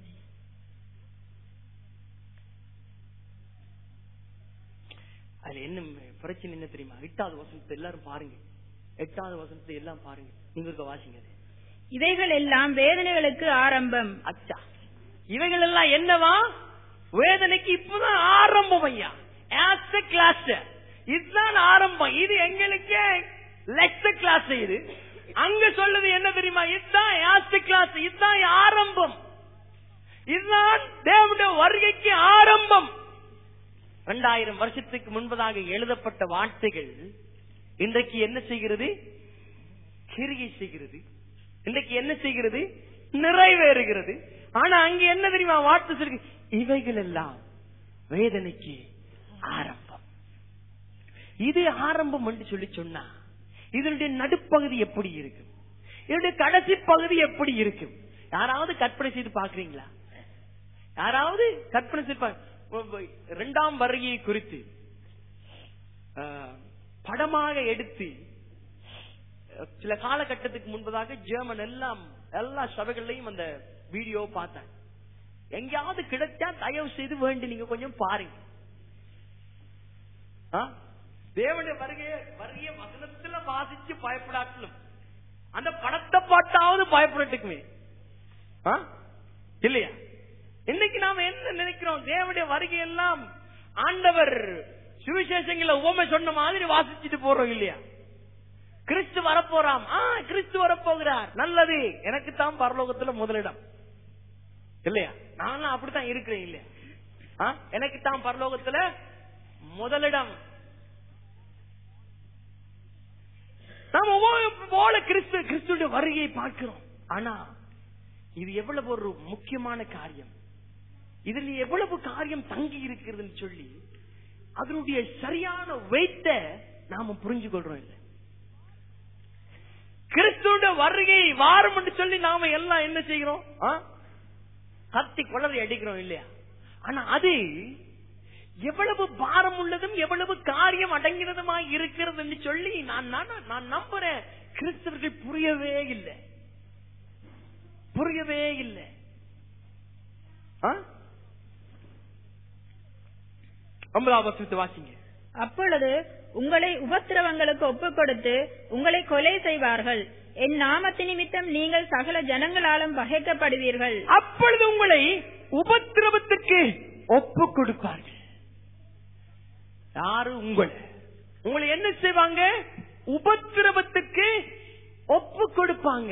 அதுல என்ன பிரச்சனை என்ன தெரியுமா எட்டாவது வசனத்தை எல்லாரும் பாருங்க எட்டாவது வசனத்தை எல்லாம் பாருங்க நீங்க இருக்க வாசிங்க அது. இவைகள் எல்லாம் வேதனைகளுக்கு ஆரம்பம் அச்சா இவைகள் எல்லாம் என்னவா வேதனைக்கு இப்பதான் ஆரம்பம் ஐயா ஆஸ் கிளாஸ் இதுதான் ஆரம்பம் இது எங்களுக்கு லெக்ச கிளாஸ் இது அங்க சொல்லுது என்ன தெரியுமா இதுதான் ஆஸ் கிளாஸ் இதுதான் ஆரம்பம் இதுதான் தேவனுடைய வருகைக்கு ஆரம்பம் இரண்டாயிரம் வருஷத்துக்கு முன்பதாக எழுதப்பட்ட வார்த்தைகள் இன்றைக்கு என்ன செய்கிறது கிரியை செய்கிறது இன்றைக்கு என்ன செய்கிறது நிறைவேறுகிறது ஆனா அங்க என்ன தெரியுமா வார்த்தை சொல்லி இவைகள் எல்லாம் வேதனைக்கு ஆரம்பம் இது ஆரம்பம் என்று சொல்லி சொன்னா இதனுடைய நடுப்பகுதி எப்படி இருக்கும் இதனுடைய கடைசி பகுதி எப்படி இருக்கும் யாராவது கற்பனை செய்து பாக்குறீங்களா யாராவது கற்பனை செய்து பா- இரண்டாம் வருகையை குறித்து ஆஹ், படமாக எடுத்து சில காலகட்டத்துக்கு முன்பதாக ஜெர்மன் எல்லாம் எல்லா சபைகள்லயும் அந்த வீடியோ பார்த்தேன் எங்கேயாவது கிடைச்சா தயவு செய்து வேண்டி நீங்க கொஞ்சம் பாருங்க ஆ? தேவனுடைய வருகைய வருகைய வசனத்துல வாசிச்சு பயப்படாட்டிலும் அந்த படத்தை பார்த்தாவது பயப்படட்டுக்குமே ஆ? இல்லையா இன்னைக்கு நாம என்ன நினைக்கிறோம் தேவனுடைய வருகை எல்லாம் ஆண்டவர் சுவிசேஷங்கள உவமை சொன்ன மாதிரி வாசிச்சுட்டு போறோம் இல்லையா கிறிஸ்து வரப்போறாம் ஆ கிறிஸ்து வரப்போகிறார் நல்லது எனக்கு தான் பரலோகத்துல முதலிடம் இல்லையா நானும் அப்படித்தான் இருக்கிறேன் இல்லையா ஆ? எனக்கு தான் பரலோகத்துல முதலிடம் நாம் ஒவ்வொரு போல கிறிஸ்து கிறிஸ்துடைய வருகையை பார்க்கிறோம் ஆனா இது எவ்வளவு ஒரு முக்கியமான காரியம் இதுல எவ்வளவு காரியம் தங்கி இருக்கிறதுன்னு சொல்லி அதனுடைய சரியான வெயிட்ட நாம புரிஞ்சு கொள்றோம் இல்ல கிறிஸ்துவோட வருகை வாரம் என்று சொல்லி நாம எல்லாம் என்ன செய்கிறோம் ஆ? கத்தி குளறி அடிக்கிறோம் இல்லையா ஆனா அது எவ்வளவு பாரம் உள்ளதும் எவ்வளவு காரியம் அடங்கினதுமா இருக்கிறதுன்னு சொல்லி நான் நான் நான் நம்புறேன் கிறிஸ்தவர்கள் புரியவே இல்லை புரியவே இல்லை ஆ? ஒன்பதாம் வசனத்தை வாசிங்க அப்பொழுது உங்களை உபத்திரவங்களுக்கு ஒப்புக் கொடுத்து உங்களை கொலை செய்வார்கள் என் நாமத்து நிமித்தம் நீங்கள் சகல ஜனங்களாலும் பகைக்கப்படுவீர்கள் அப்பொழுது உங்களை உபத்திரவத்துக்கு ஒப்பு கொடுப்பார்கள் யாரு உங்களை உங்களை என்ன செய்வாங்க உபத்திரவத்துக்கு ஒப்பு கொடுப்பாங்க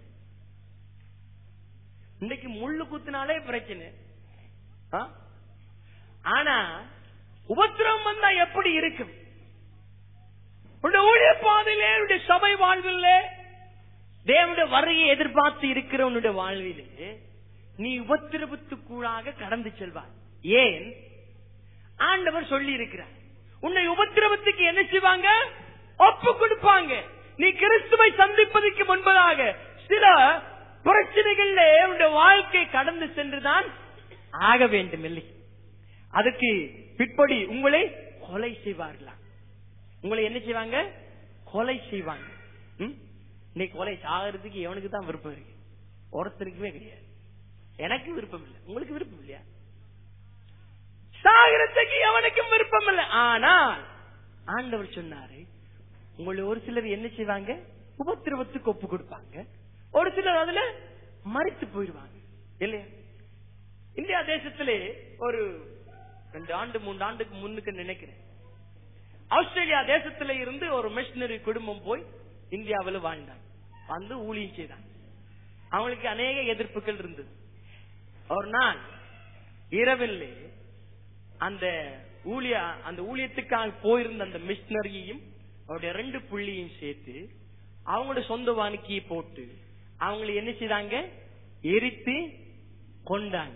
இன்னைக்கு முள்ளு குத்தினாலே பிரச்சனை ஆ? ஆனா உபத்திரவம் வந்தா எப்படி இருக்கும் உன்னுடைய ஊழிய பாதையிலே உன்னுடைய சபை வாழ்விலே தேவனுடைய வருகையை எதிர்பார்த்து இருக்கிற உன்னுடைய வாழ்விலே நீ உபத்திரவத்துக்குள்ளாக கடந்து செல்வாய் ஏன் ஆண்டவர் சொல்லி இருக்கிறார் உன்னை உபத்திரவத்துக்கு என்ன செய்வாங்க ஒப்பு கொடுப்பாங்க நீ கிறிஸ்துவை சந்திப்பதற்கு முன்பதாக சில பிரச்சனைகள்ல உன்னுடைய வாழ்க்கை கடந்து சென்றுதான் ஆக வேண்டும் இல்லை அதுக்கு பிற்படி உங்களை கொலை செய்வார்களா உங்களை என்ன செய்வாங்க கொலை செய்வாங்க ம்? இன்னைக்கு கொலை சாகிறதுக்கு எவனுக்கு தான் விருப்பம் இருக்கு ஒருத்தருக்குமே கிடையாது எனக்கு விருப்பம் இல்லை உங்களுக்கு விருப்பம் இல்லையா சாகிறதுக்கு எவனுக்கும் விருப்பம் இல்லை ஆனால் ஆண்டவர் சொன்னாரு உங்களை ஒரு சிலர் என்ன செய்வாங்க உபத்திரவத்துக்கு ஒப்பு கொடுப்பாங்க ஒரு சிலர் அதுல மறித்து போயிடுவாங்க இல்லையா இந்தியா தேசத்திலே ஒரு ரெண்டு ஆண்டு மூன்று ஆண்டுக்கு முன்னுக்கு நினைக்கிறேன் ஆஸ்திரேலியா தேசத்தில இருந்து ஒரு மிஷினரி குடும்பம் போய் இந்தியாவில் வாழ்ந்தாங்க வந்து ஊழியம் செய்தாங்க அவங்களுக்கு அநேக எதிர்ப்புகள் இருந்தது ஒரு நாள் இரவில் அந்த ஊழிய அந்த ஊழியத்துக்காக போயிருந்த அந்த மிஷினரியையும் அவருடைய ரெண்டு புள்ளியும் சேர்த்து அவங்களோட சொந்த வானிக்கையை போட்டு அவங்களை என்ன செய்தாங்க எரித்து கொண்டாங்க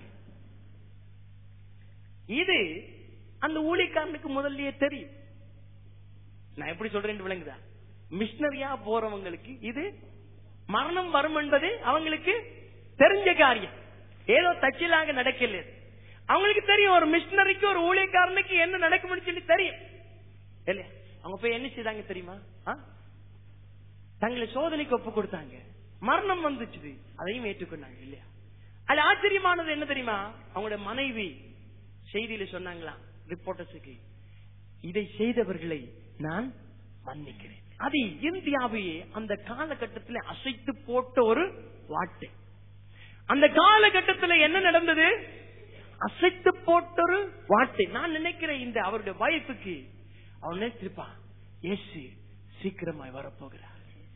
இது அந்த ஊழியக்காரனுக்கு முதல்லயே தெரியும் நான் எப்படி சொல்றேன் விளங்குதா மிஷினரியா போறவங்களுக்கு இது மரணம் வரும் என்பது அவங்களுக்கு தெரிஞ்ச காரியம் ஏதோ தச்சிலாக நடக்கல இது. அவங்களுக்கு தெரியும் ஒரு மிஷினரிக்கு ஒரு ஊழியக்காரனுக்கு என்ன நடக்கும்னு சொல்லி தெரியும் இல்லையா அவங்க போய் என்ன செய்தாங்க தெரியுமா ஆ? தங்களை சோதனைக்கு ஒப்பு கொடுத்தாங்க மரணம் வந்துச்சு அதையும் ஏற்றுக்கொண்டாங்க இல்லையா அது ஆச்சரியமானது என்ன தெரியுமா அவங்களோட மனைவி செய்தியில சொன்னாங்களாம் ரிப்போர்ட்டர்ஸுக்கு இதை செய்தவர்களை நான் மன்னிக்கிறேன் அது இந்தியாவையே அந்த காலகட்டத்தில் அசைத்து போட்ட ஒரு வார்த்தை அந்த காலகட்டத்தில் என்ன நடந்தது அசைத்து போட்ட ஒரு வார்த்தை நான் நினைக்கிறேன் இந்த அவருடைய வைஃபுக்கு அவன் நினைச்சிருப்பான் இயேசு சீக்கிரமாய் வரப்போகிறார்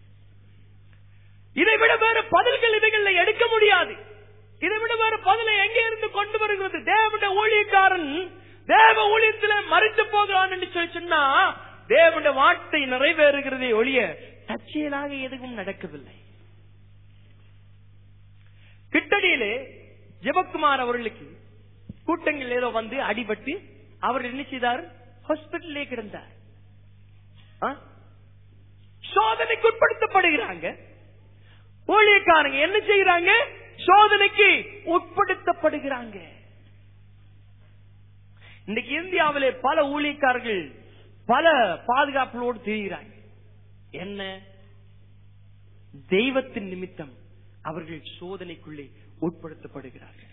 இதை விட வேற பதில்கள் இவைகள்ல எடுக்க முடியாது இதை விட வேற பதிலை எங்கே இருந்து கொண்டு வருகிறது தேவனுடைய ஊழியக்காரன் தேவ ஊழியத்தில மறித்து போகிறான் என்று சொல்லி சொன்னா தேவனுடைய வார்த்தை நிறைவேறுகிறதே ஒழிய தற்செயலாக எதுவும் நடக்கவில்லை கிட்டடியிலே ஜெபக்குமார் அவர்களுக்கு கூட்டங்கள் ஏதோ வந்து அடிபட்டு அவர் என்ன செய்தார் ஹாஸ்பிட்டலே கிடந்தார் ஆ? சோதனைக்கு உட்படுத்தப்படுகிறாங்க ஊழியக்காரங்க என்ன செய்யறாங்க சோதனைக்கு உட்படுத்தப்படுகிறாங்க இன்னைக்கு இந்தியாவிலே பல ஊழியக்காரர்கள் பல பாதுகாப்புகளோடு தெரிகிறாங்க என்ன தெய்வத்தின் நிமித்தம் அவர்கள் சோதனைக்குள்ளே உட்படுத்தப்படுகிறார்கள்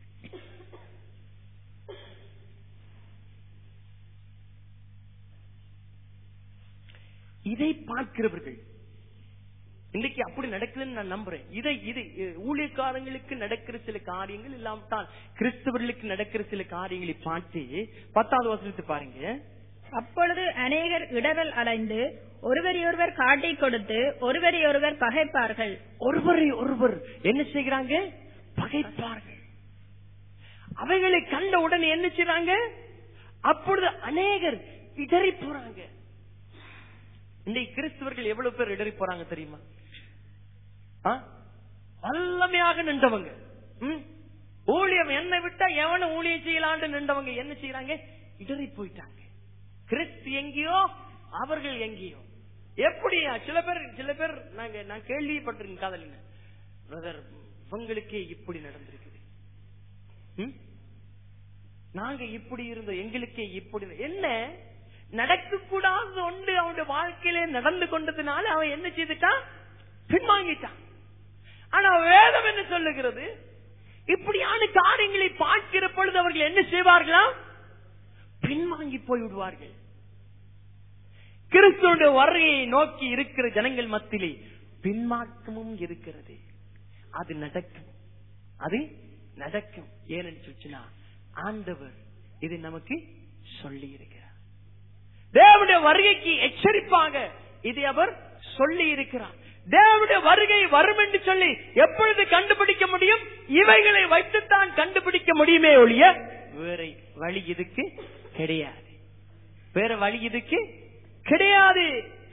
இதை பார்க்கிறவர்கள் இன்னைக்கு அப்படி நடக்குதுன்னு நான் நம்புறேன் இதை இது அஹ், ஊழியக்காரங்களுக்கு நடக்கிற சில காரியங்கள் இல்லாவிட்டால் கிறிஸ்தவர்களுக்கு நடக்கிற சில காரியங்களை பார்த்து பத்தாவது வசனத்தை பாருங்க அப்பொழுது அநேகர் இடரல் அடைந்து ஒருவரையொருவர் காட்டிக் கொடுத்து ஒருவரையொருவர் பகைப்பார்கள் ஒருவரை ஒருவர் என்ன செய்கிறாங்க பகைப்பார்கள் அவைகளை கண்ட உடனே என்ன செய்றாங்க அப்பொழுது அநேகர் இடறி போறாங்க இன்னைக்கு கிறிஸ்தவர்கள் எவ்வளவு பேர் இடறி போறாங்க தெரியுமா ஆ? வல்லமையாக நின்றவங்க ம்? ஊழியம் என்னை விட்டா எவன ஊழியம் செய்யலான்னு நின்றவங்க என்ன செய்யறாங்க இடறி போயிட்டாங்க கிறிஸ்து எங்கேயோ அவர்கள் எங்கேயோ எப்படியா சில பேர் சில பேர் நாங்க நான் கேள்விப்பட்டிருக்கேன் காதலிங்க பிரதர் உங்களுக்கே இப்படி நடந்திருக்குது ம்? நாங்க இப்படி இருந்தோம் எங்களுக்கே இப்படி என்ன நடக்க கூடாத ஒன்று அவனுடைய வாழ்க்கையிலே நடந்து கொண்டதுனால அவன் என்ன செய்துட்டான் பின்வாங்கிட்டான் ஆனா வேதம் என்ன சொல்லுகிறது இப்படியான காரியங்களை பார்க்கிற பொழுது அவர்கள் என்ன செய்வார்களாம் பின்வாங்கி போய் விடுவார்கள் கிறிஸ்துவோட வருகையை நோக்கி இருக்கிற ஜனங்கள் மத்தியிலே பின்மாற்றமும் இருக்கிறது அது நடக்கும் அது நடக்கும் ஏன்னு சொல்லிச்சுன்னா ஆண்டவர் இது நமக்கு சொல்லி இருக்கிறார் தேவனுடைய வருகைக்கு எச்சரிப்பாக இதை அவர் சொல்லி இருக்கிறார் தேவனுடைய வருகை வரும் என்று சொல்லி எப்பொழுது கண்டுபிடிக்க முடியும் இவைகளை வைத்துத்தான் கண்டுபிடிக்க முடியுமே ஒழிய வேற வழி இதுக்கு கிடையாது வேற வழி இதுக்கு கிடையாது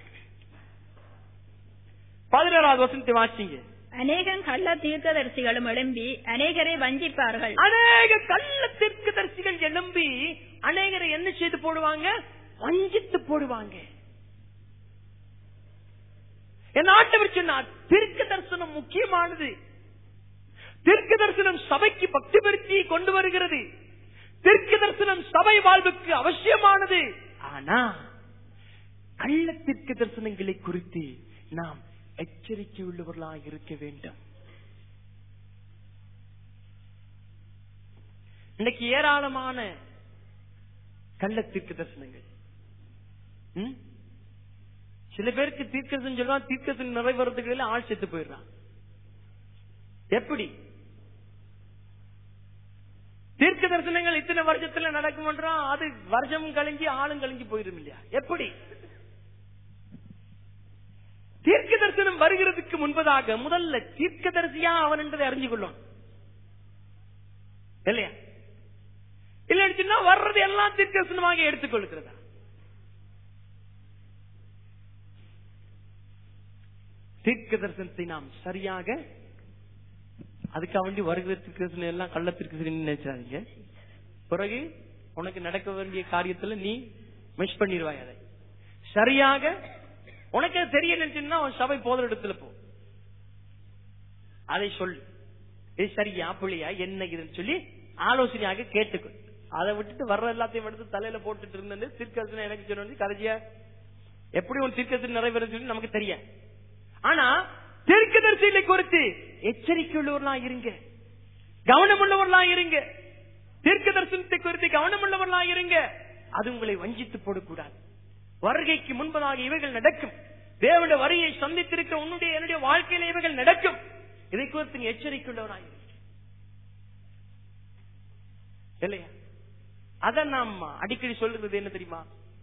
பதினோராவது வசனத்தை வாசிங்க அநேகம் கள்ள தீர்க்கதரிசிகளும் எழும்பி அநேகரை வஞ்சிப்பார்கள் அநேக கள்ள தீர்க்கதரிசிகள் எழும்பி அநேகரை என்ன செய்து போடுவாங்க வஞ்சித்து போடுவாங்க என் ஆண்டவர் சொன்னார் தீர்க்க தரிசனம் முக்கியமானது தீர்க்க தரிசனம் சபைக்கு பக்தி பெருத்தியை கொண்டு வருகிறது தீர்க்க தரிசனம் சபை வாழ்வுக்கு அவசியமானது ஆனா கள்ள தீர்க்க தரிசனங்களை குறித்து நாம் எச்சரிக்கை உள்ளவர்களாக இருக்க வேண்டும் இன்னைக்கு ஏராளமான கள்ள தீர்க்க தரிசனங்கள் ம்? சில பேருக்கு தீர்க்கதரிசனம் சொல்றான் தீர்க்கதரிசனம் நிறைவேறதுக்கு ஆள் செத்து போயிடுறான் எப்படி தீர்க்க தரிசனங்கள் இத்தனை வருஷத்துல நடக்கும்ன்றான் அது வருஷமும் கழிஞ்சு ஆளும் கழிஞ்சு போயிடும் இல்லையா எப்படி தீர்க்க தரிசனம் வருகிறதுக்கு முன்பதாக முதல்ல தீர்க்கதரிசியா அவன் என்பதை அறிஞ்சு கொள்ளும் இல்லையா இல்லைன்னு சொன்னா வர்றது எல்லாம் தீர்க்கதரிசனமாக எடுத்துக்கொள்கிறதா தீர்க்க தரிசனத்தை நாம் சரியாக அதுக்காக வேண்டி வருகிற தீர்க்கதரிசனம் எல்லாம் கள்ள தீர்க்கதரிசனம் நினைச்சாதீங்க பிறகு உனக்கு நடக்க வேண்டிய காரியத்துல நீ மிஸ் பண்ணிடுவாய் அதை சரியாக உனக்கு அது தெரிய நினைச்சுன்னா அவன் சபை போதல் இடத்துல போ அதை சொல்லு இது சரியா பிள்ளையா என்ன இதுன்னு சொல்லி ஆலோசனையாக கேட்டுக்கோ அதை விட்டுட்டு வர்ற எல்லாத்தையும் எடுத்து தலையில போட்டுட்டு இருந்தது தீர்க்கதரிசனம் எனக்கு சொன்ன கடைசியா எப்படி உன் தீர்க்கதரிசனம் நிறைவேறும் சொல்லி நமக்கு தெரியாது ஆனா தீர்க்கதரிசிகளை குறித்து எச்சரிக்கை உள்ளவர்களா இருங்க கவனம் உள்ளவர்களா இருங்க தீர்க்க தரிசனத்தை குறித்து கவனம் உள்ளவர்களா இருங்க அது உங்களை வஞ்சித்து போடக்கூடாது வருகைக்கு முன்பதாக இவைகள் நடக்கும் தேவனுடைய வரியை சந்தித்திருக்க உன்னுடைய என்னுடைய வாழ்க்கையில இவைகள் நடக்கும் இதை குறித்து நீ எச்சரிக்கை உள்ளவராக இரு. இல்லையா அத நாம் அடிக்கடி சொல்றது என்ன தெரியுமா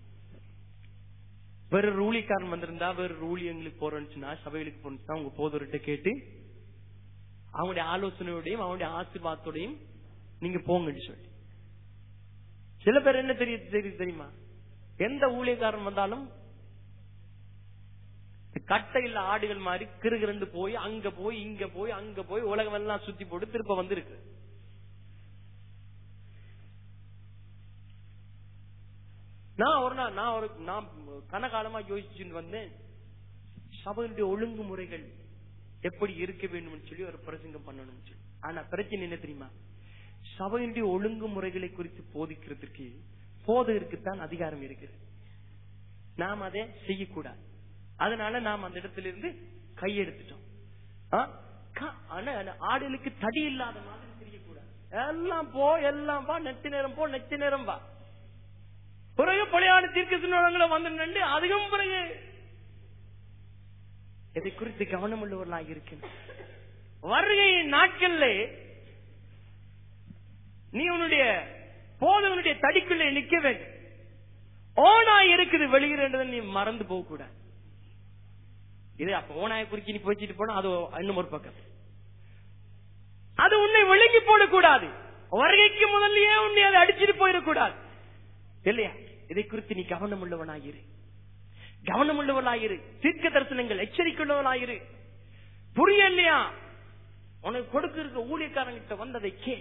வேற ஒரு ஊழியக்காரன் வந்திருந்தா வேற ஒரு ஊழியங்களுக்கு போறோம்னுச்சுன்னா சபைகளுக்கு போறோம்னா உங்க போதவர்கிட்ட கேட்டு அவங்களுடைய ஆலோசனையோடையும் அவனுடைய ஆசீர்வாதத்தோடையும் நீங்க போங்கன்னு சொல்லி சில பேர் என்ன தெரிய தெரியுது தெரியுமா எந்த ஊழியக்காரன் வந்தாலும் கட்டையில் ஆடுகள் மாதிரி கிருகிரண்டு போய் அங்க போய் இங்க போய் அங்க போய் உலகம் எல்லாம் சுத்தி போட்டு திருப்ப வந்திருக்கு நான் ஒரு நாள் நான் ஒரு நான் கனகாலமா யோசிச்சுட்டு வந்தேன் சபையுடைய ஒழுங்குமுறைகள் எப்படி இருக்க வேண்டும் சொல்லி ஒரு பிரசங்கம் பண்ணணும் சொல்லி ஆனா பிரச்சனை என்ன தெரியுமா சபையுடைய ஒழுங்குமுறைகளை குறித்து போதிக்கிறதுக்கு போதகருக்குத்தான் அதிகாரம் இருக்குது நாம் அதை செய்யக்கூடாது அதனால நாம் அந்த இடத்துல இருந்து கை எடுத்துட்டோம் ஆ? க- ஆனா அந்த ஆடுகளுக்கு தடி இல்லாத மாதிரி தெரியக்கூடாது எல்லாம் போ எல்லாம் வா நெத்தி நேரம் போ நெத்தி நேரம் வா பிறகு பழையான தீர்க்க சின்னங்களை வந்து நின்று அதுக்கும் பிறகு இதை குறித்து கவனம் உள்ளவர்களாக இருக்கின்ற வருகையின் நாட்கள்ல நீ உன்னுடைய போதவனுடைய தடிக்குள்ளே நிக்க வேண்டும் ஓனாய் இருக்குது வெளியிறன்றதை நீ மறந்து போக கூடாது இது அப்ப ஓனாய குறுக்கி நீ போச்சிட்டு போனா அது இன்னும் ஒரு பக்கம் அது உன்னை விழுங்கி போடக்கூடாது வருகைக்கு முதல்லயே உன்னை அதை அடிச்சிட்டு போயிடக்கூடாது இல்லையா இதை குறித்து நீ கவனம் உள்ளவனாயிரு கவனம் உள்ளவனாயிரு தீர்க்க தரிசனங்கள் எச்சரிக்கையுள்ளவனாயிரு புரியலையா உனக்கு கொடுக்கிற ஊழியக்காரங்கிட்ட வந்ததை கே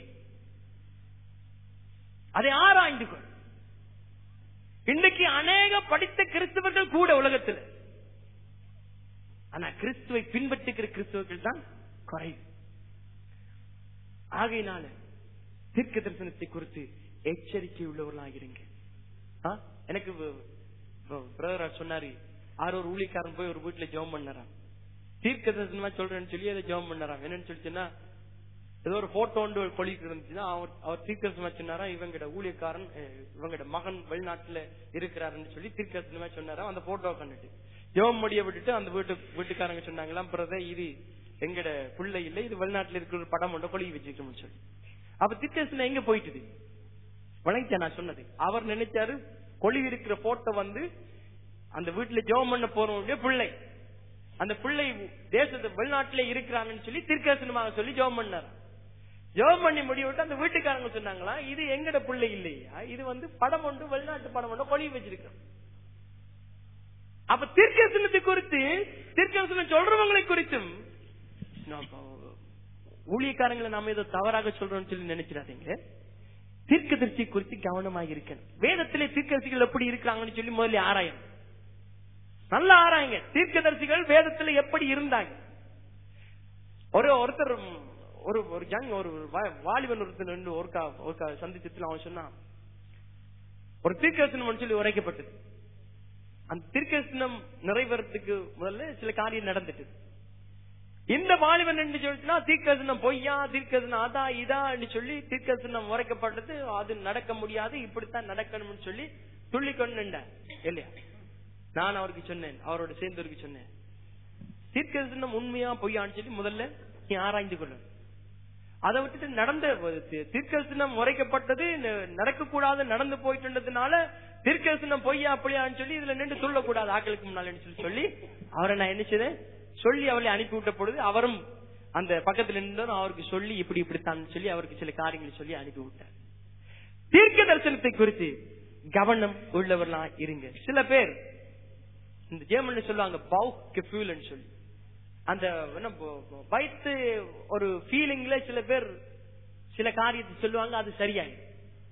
அதை ஆராய்ந்து கொள் இன்றைக்கு அநேக படித்த கிறிஸ்தவர்கள் கூட உலகத்தில் ஆனா கிறிஸ்துவை பின்பற்றுகிற கிறிஸ்தவர்கள் தான் குறைவு ஆகையினால தீர்க்க தரிசனத்தை குறித்து எச்சரிக்கை உள்ளவர்களாக இருங்க ஆ? எனக்கு பிரதர் சொன்னாரு ஆறு ஒரு ஊழியக்காரன் போய் ஒரு வீட்டுல ஜெபம் பண்ணறான் தீர்க்க தரிசனமா சொல்றேன்னு சொல்லி அதை ஜெபம் பண்ணறான் என்னன்னு சொல்லிச்சுன்னா ஏதோ ஒரு போட்டோ ஒன்று ஒரு கொலிக்கு இருந்துச்சுன்னா அவர் அவர் தீர்க்கதரிசனமா சொன்னாரா இவங்கட ஊழியக்காரன் அஹ், இவங்கட மகன் வெளிநாட்டுல இருக்கிறாருன்னு சொல்லி தீர்க்கதரிசனமா சொன்னாரா அந்த போட்டோ கண்டுட்டு ஜெபம் முடிய விட்டுட்டு அந்த வீட்டு வீட்டுக்காரங்க சொன்னாங்களாம் பிரதர் இது எங்கட பிள்ளை இல்ல இது வெளிநாட்டுல இருக்கிற ஒரு படம் ஒன்று கொலி வச்சிருக்கோம்னு சொல்லி அப்ப தீர்க்கதரிசனம் எங்க போயிட்டுது வணங்கிச்சா நான் சொன்னது அவர் நினைச்சாரு கொலி இருக்கிற போட்டோ வந்து அந்த வீட்டுல ஜெபம் பண்ண போறவங்களுடைய பிள்ளை அந்த பிள்ளை தேசத்து வெளிநாட்டுல இருக்கிறாங்கன்னு சொல்லி தீர்க்கதரிசனமாக சொல்லி ஜெபம் பண்ணார் ஜெபம் பண்ணி முடிவிட்டு அந்த வீட்டுக்காரங்க சொன்னாங்களா இது எங்கட பிள்ளை இல்லையா இது வந்து படம் ஒன்று வெளிநாட்டு படம் ஒன்று கொலி வச்சிருக்கோம் அப்ப தீர்க்கதரிசனத்தை குறித்து தீர்க்கதரிசனம் சொல்றவங்களை குறித்தும் நான் ப- ஊழியக்காரங்களை நாம ஏதோ தவறாக சொல்றோம்னு சொல்லி நினைச்சிடாதீங்க தீர்க்கதரிசி குறித்து கவனமாக இருக்கணும் வேதத்திலே தீர்க்கதரிசிகள் எப்படி இருக்கிறாங்கன்னு சொல்லி முதல்ல ஆராயணும் நல்லா ஆராயுங்க தீர்க்கதரிசிகள் வேதத்துல எப்படி இருந்தாங்க ஒரு ஒருத்தர் ம், ஒரு ஒரு ஜங் ஒரு வா- வாலிபன் ஒருத்தர் நின்று ஒருக்கா ஒருக்கா சந்திச்சத்துல அவன் சொன்னான் ஒரு தீர்க்கதரிசனம் சொல்லி உரைக்கப்பட்டது அந்த தீர்க்கதரிசனம் நிறைவேறதுக்கு முதல்ல சில காரியம் நடந்துட்டு இந்த வாலிபன் என்று சொல்லிச்சுன்னா தீர்க்கதரிசனம் பொய்யா தீர்க்கதரிசனம் அதா இதா சொல்லி தீர்க்கதரிசனம் உரைக்கப்பட்டது அது நடக்க முடியாது இப்படித்தான் நடக்கணும்னு சொல்லி துள்ளி கொண்டு நின்றார் இல்லையா நான் அவருக்கு சொன்னேன் அவரோட சேர்ந்தவருக்கு சொன்னேன் தீர்க்கதரிசனம் உண்மையா பொய்யான்னு சொல்லி முதல்ல நீ ஆராய்ந்து கொள்ளணும் அதை விட்டுட்டு நடந்த தி- தீர்க்கதரிசனம் உரைக்கப்பட்டது நடக்கக்கூடாது நடந்து போயிட்டுன்றதுனால தீர்க்கதரிசனம் பொய்யா அப்படியான்னு சொல்லி இதுல நின்று சொல்லக்கூடாது ஆக்களுக்கு முன்னால சொல்லி சொல்லி அவரை நான் என்ன செய்தேன் சொல்லி அவளை அனுப்பி விட்ட பொழுது அவரும் அந்த பக்கத்துல நின்று அவருக்கு சொல்லி இப்படி இப்படித்தான் சொல்லி அவருக்கு சில காரியங்களை சொல்லி அனுப்பி விட்டார் தீர்க்க தரிசனத்தை குறித்து கவனம் உள்ளவர்களா இருங்க சில பேர் இந்த ஜெர்மன்ல சொல்லுவாங்க பவு கெஃபியூல் சொல்லி அந்த என்ன ப- ப- வயிற்று ஒரு ஃபீலிங்ல சில பேர் சில காரியத்தை சொல்லுவாங்க அது சரியாயிடும்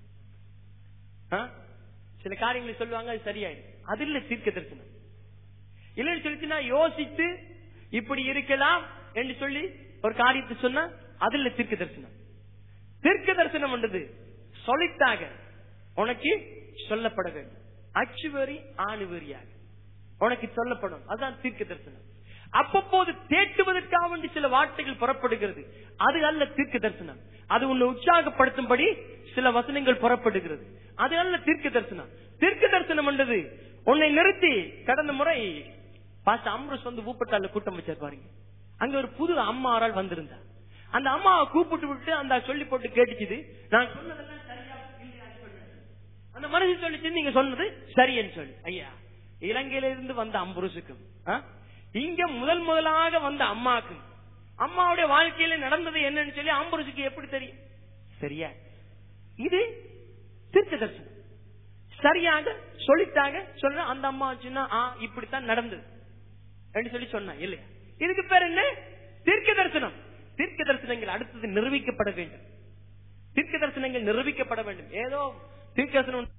ஆ? சில காரியங்களை சொல்லுவாங்க அது சரியாயிடும் அது இல்ல தீர்க்க தரிசனம் இல்லைன்னு சொல்லிச்சுன்னா யோசித்து இப்படி இருக்கலாம் என்று சொல்லி ஒரு காரியத்தை சொன்னா அது இல்ல தீர்க்க தரிசனம் தீர்க்க தரிசனம் என்றது சொலித்தாக உனக்கு சொல்லப்பட வேண்டும் அச்சுவரி ஆணுவரியாக உனக்கு சொல்லப்படும் அதுதான் தீர்க்க தரிசனம் அப்பப்போது தேட்டுவதற்காக வேண்டி சில வார்த்தைகள் புறப்படுகிறது அது அல்ல தீர்க்க தரிசனம் அது உன்னை உற்சாகப்படுத்தும்படி சில வசனங்கள் புறப்படுகிறது அது அல்ல தீர்க்க தரிசனம் தீர்க்க தரிசனம் என்றது உன்னை நிறுத்தி கடந்த முறை பாஸ்டர் அம்ரஸ் வந்து ஊப்பட்டால கூட்டம் வச்சார் பாருங்க அங்க ஒரு புது அம்மாரால் வந்திருந்தா அந்த அம்மாவை கூப்பிட்டு விட்டு அந்த சொல்லி போட்டு கேட்டுச்சுது நான் சொன்னதெல்லாம் சரியா இல்லையா சொல்லுங்க. அந்த மனுஷன் சொல்லிச்சு நீங்க சொன்னது சரியன்னு சொல்லி ஐயா இலங்கையில இருந்து வந்த அம்புருசுக்கும் ஆ? இங்க முதல் முதலாக வந்த அம்மாக்கும் அம்மாவுடைய வாழ்க்கையில நடந்தது என்னன்னு சொல்லி அம்புருசுக்கு எப்படி தெரியும் சரியா இது தீர்க்க தரிசனம் சரியாக சொல்லிட்டாங்க சொல்ற அந்த அம்மா வச்சுன்னா ஆ இப்படித்தான் நடந்தது என்று சொல்லி சொன்னா இல்லையா இதுக்கு பேர் என்ன தீர்க்க தரிசனம் தீர்க்க தரிசனங்கள் அடுத்தது நிரூபிக்கப்பட வேண்டும் தீர்க்க தரிசனங்கள் நிரூபிக்கப்பட வேண்டும் ஏதோ தீர்க்க தரிசனம்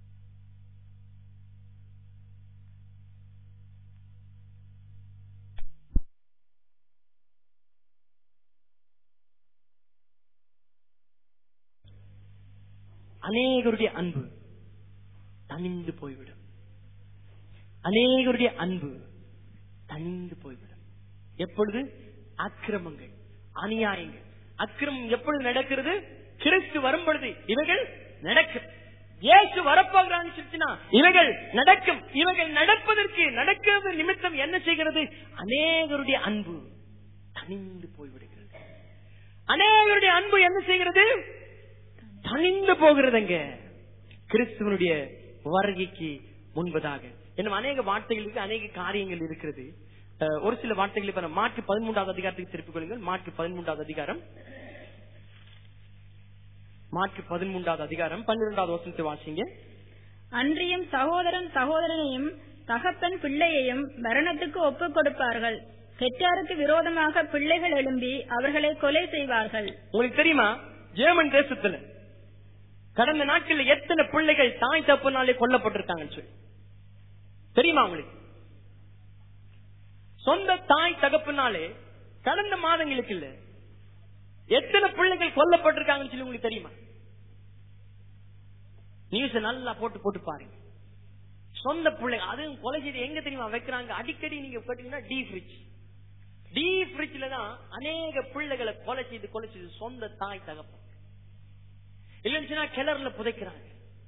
அநேகருடைய அன்பு தனிந்து போய்விடும் அநேகருடைய அன்பு தனிந்து போய்விடும் எப்பொழுது அக்கிரமங்கள் அநியாயங்கள் அக்கிரமம் எப்பொழுது நடக்கிறது கிறிஸ்து வரும் பொழுது இவைகள் நடக்கும் இயேசு வரப்போகிறான்னு சொல்லிச்சுன்னா இவைகள் நடக்கும் இவைகள் நடப்பதற்கு நடக்கிறது நிமித்தம் என்ன செய்கிறது அநேகருடைய அன்பு தனிந்து போய்விடுகிறது அநேகருடைய அன்பு என்ன செய்கிறது தனிந்து போகிறதுங்க கிறிஸ்துவனுடைய வருகைக்கு முன்பதாக இன்னும் அநேக வார்த்தைகள் இருக்கு அநேக காரியங்கள் இருக்கிறது அஹ், ஒரு சில வார்த்தைகள் இப்ப நம்ம மார்க் பதிமூன்றாவது அதிகாரத்துக்கு திருப்பிக் கொள்ளுங்கள் மார்க் பதிமூன்றாவது அதிகாரம் மார்க் பதிமூன்றாவது அதிகாரம் பன்னிரெண்டாவது வசனத்தை வாசிங்க அன்றியும் சகோதரன் சகோதரனையும் தகப்பன் பிள்ளையையும் மரணத்துக்கு ஒப்புக் கொடுப்பார்கள் பெற்றாருக்கு விரோதமாக பிள்ளைகள் எழும்பி அவர்களை கொலை செய்வார்கள் உங்களுக்கு தெரியுமா ஜெர்மன் தேசத்துல கடந்த நாட்கள்ல எத்தனை பிள்ளைகள் தாய் தப்புனாலே கொல்லப்பட்டிருக்காங்கன்னு சொல்லி தெரியுமா உங்களுக்கு சொந்த தாய் தகப்புனாலே கடந்த மாதங்களுக்கு இல்ல எத்தனை பிள்ளைகள் கொல்லப்பட்டிருக்காங்கன்னு சொல்லி உங்களுக்கு தெரியுமா நியூஸ் நல்லா போட்டு போட்டு பாருங்க சொந்த பிள்ளைங்க அதுவும் கொலை செய்து எங்க தெரியுமா வைக்கிறாங்க அடிக்கடி நீங்க கேட்டீங்கன்னா டீ ஃபிரிட்ஜ் டீ ஃபிரிட்ஜ்ல தான் அநேக பிள்ளைகளை கொலை செய்து கொலை செய்து சொந்த தாய் தகப்பன் இல்லைன்னு கிணறுல புதைக்கிறாங்க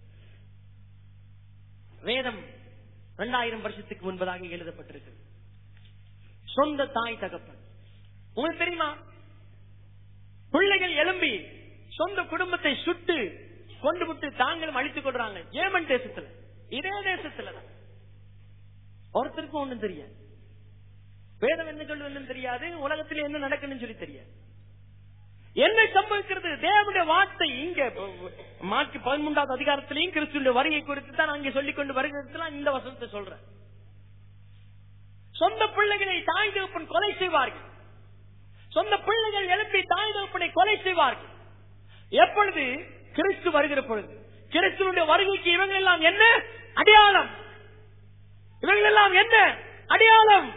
வேதம் இரண்டாயிரம் வருஷத்துக்கு முன்பதாக எழுதப்பட்டிருக்கு சொந்த தாய் தகப்பன் உங்களுக்கு தெரியுமா பிள்ளைகள் எழும்பி சொந்த குடும்பத்தை சுட்டு கொண்டு விட்டு தாங்களும் அழித்துக் கொள்றாங்க ஏமன் தேசத்துல இதே தேசத்துல தான் ஒருத்தருக்கும் ஒண்ணும் தெரியாது வேதம் என்ன சொல்லுதுன்னு தெரியாது உலகத்துல என்ன நடக்குன்னு சொல்லி தெரியாது என்ன சம்பவிக்கிறது தேவனுடைய வார்த்தை இங்க மார்க் பதிமூன்றாவது அதிகாரத்திலையும் கிறிஸ்துடைய வருகை குறித்து தான் அங்கே சொல்லிக் கொண்டு வருகிறதுல இந்த வசனத்தை சொல்றேன் சொந்த பிள்ளைகளை தாய் தகப்பன் கொலை செய்வார்கள் சொந்த பிள்ளைகள் எழுப்பி தாய் தகப்பனை கொலை செய்வார்கள் எப்பொழுது கிறிஸ்து வருகிற பொழுது கிறிஸ்துவனுடைய வருகைக்கு இவங்க எல்லாம் என்ன அடையாளம் இவங்க எல்லாம் என்ன அடையாளம்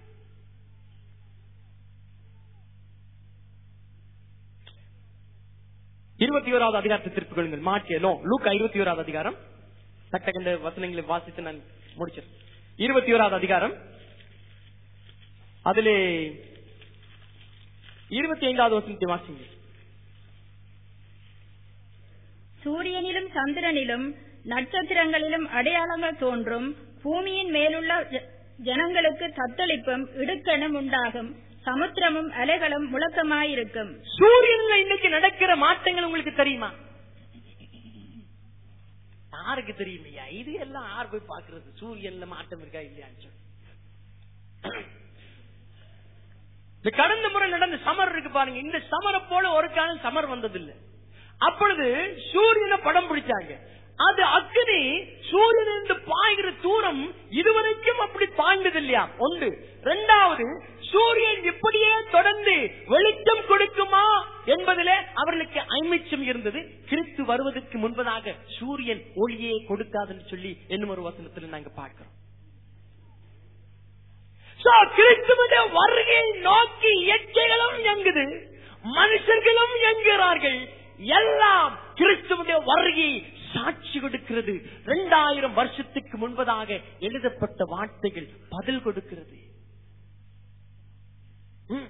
இருபத்தி ஓராவது அதிகாரத்தை திருப்பிக் கொள்ளுங்கள் மாற்றியலோ லூக்கா இருபத்தி ஓராவது அதிகாரம் சட்டகண்ட வசனங்களை வாசித்து நான் முடிச்சேன் இருபத்தி ஓராவது அதிகாரம் அதிலே இருபத்தி ஐந்தாவது வசனத்தை வாசிங்க சூரியனிலும் சந்திரனிலும் நட்சத்திரங்களிலும் அடையாளங்கள் தோன்றும் பூமியின் மேலுள்ள ஜ- ஜனங்களுக்கு தத்தளிப்பும் இடுக்கணும் உண்டாகும் சமுத்திரமும் அலைகளும் முழக்கமாயிருக்கும் சூரியன்ல இன்னைக்கு நடக்கிற மாற்றங்கள் உங்களுக்கு தெரியுமா யாருக்கு தெரியுமையா இது எல்லாம் யார் போய் பாக்குறது சூரியன்ல மாற்றம் இருக்கா இல்லையான்னு சொல்லி. இந்த கடந்த முறை நடந்த சமர் இருக்கு பாருங்க இந்த சமரை போல ஒரு காலம் சமர் வந்ததில்லை அப்பொழுது சூரியனை படம் பிடிச்சாங்க அது அக்னி சூரியனிலிருந்து பாய்கிற தூரம் இதுவரைக்கும் அப்படி பாய்ந்தது இல்லையா ஒன்று இரண்டாவது சூரியன் இப்படியே தொடர்ந்து வெளிச்சம் கொடுக்குமா என்பதிலே அவர்களுக்கு ஐமிச்சம் இருந்தது கிறிஸ்து வருவதற்கு முன்பதாக சூரியன் ஒளியே கொடுக்காதுன்னு சொல்லி என்னும் ஒரு வசனத்தில் நாங்க பார்க்கிறோம் So, கிறிஸ்துவனுடைய வருகையை நோக்கி இயற்கைகளும் இயங்குது மனுஷர்களும் இயங்குகிறார்கள் எல்லாம் கிறிஸ்துவனுடைய வருகையை சாட்சி கொடுக்கிறது இரண்டாயிரம் வருஷத்துக்கு முன்பதாக எழுதப்பட்ட வார்த்தைகள் பதில் கொடுக்கிறது ம்.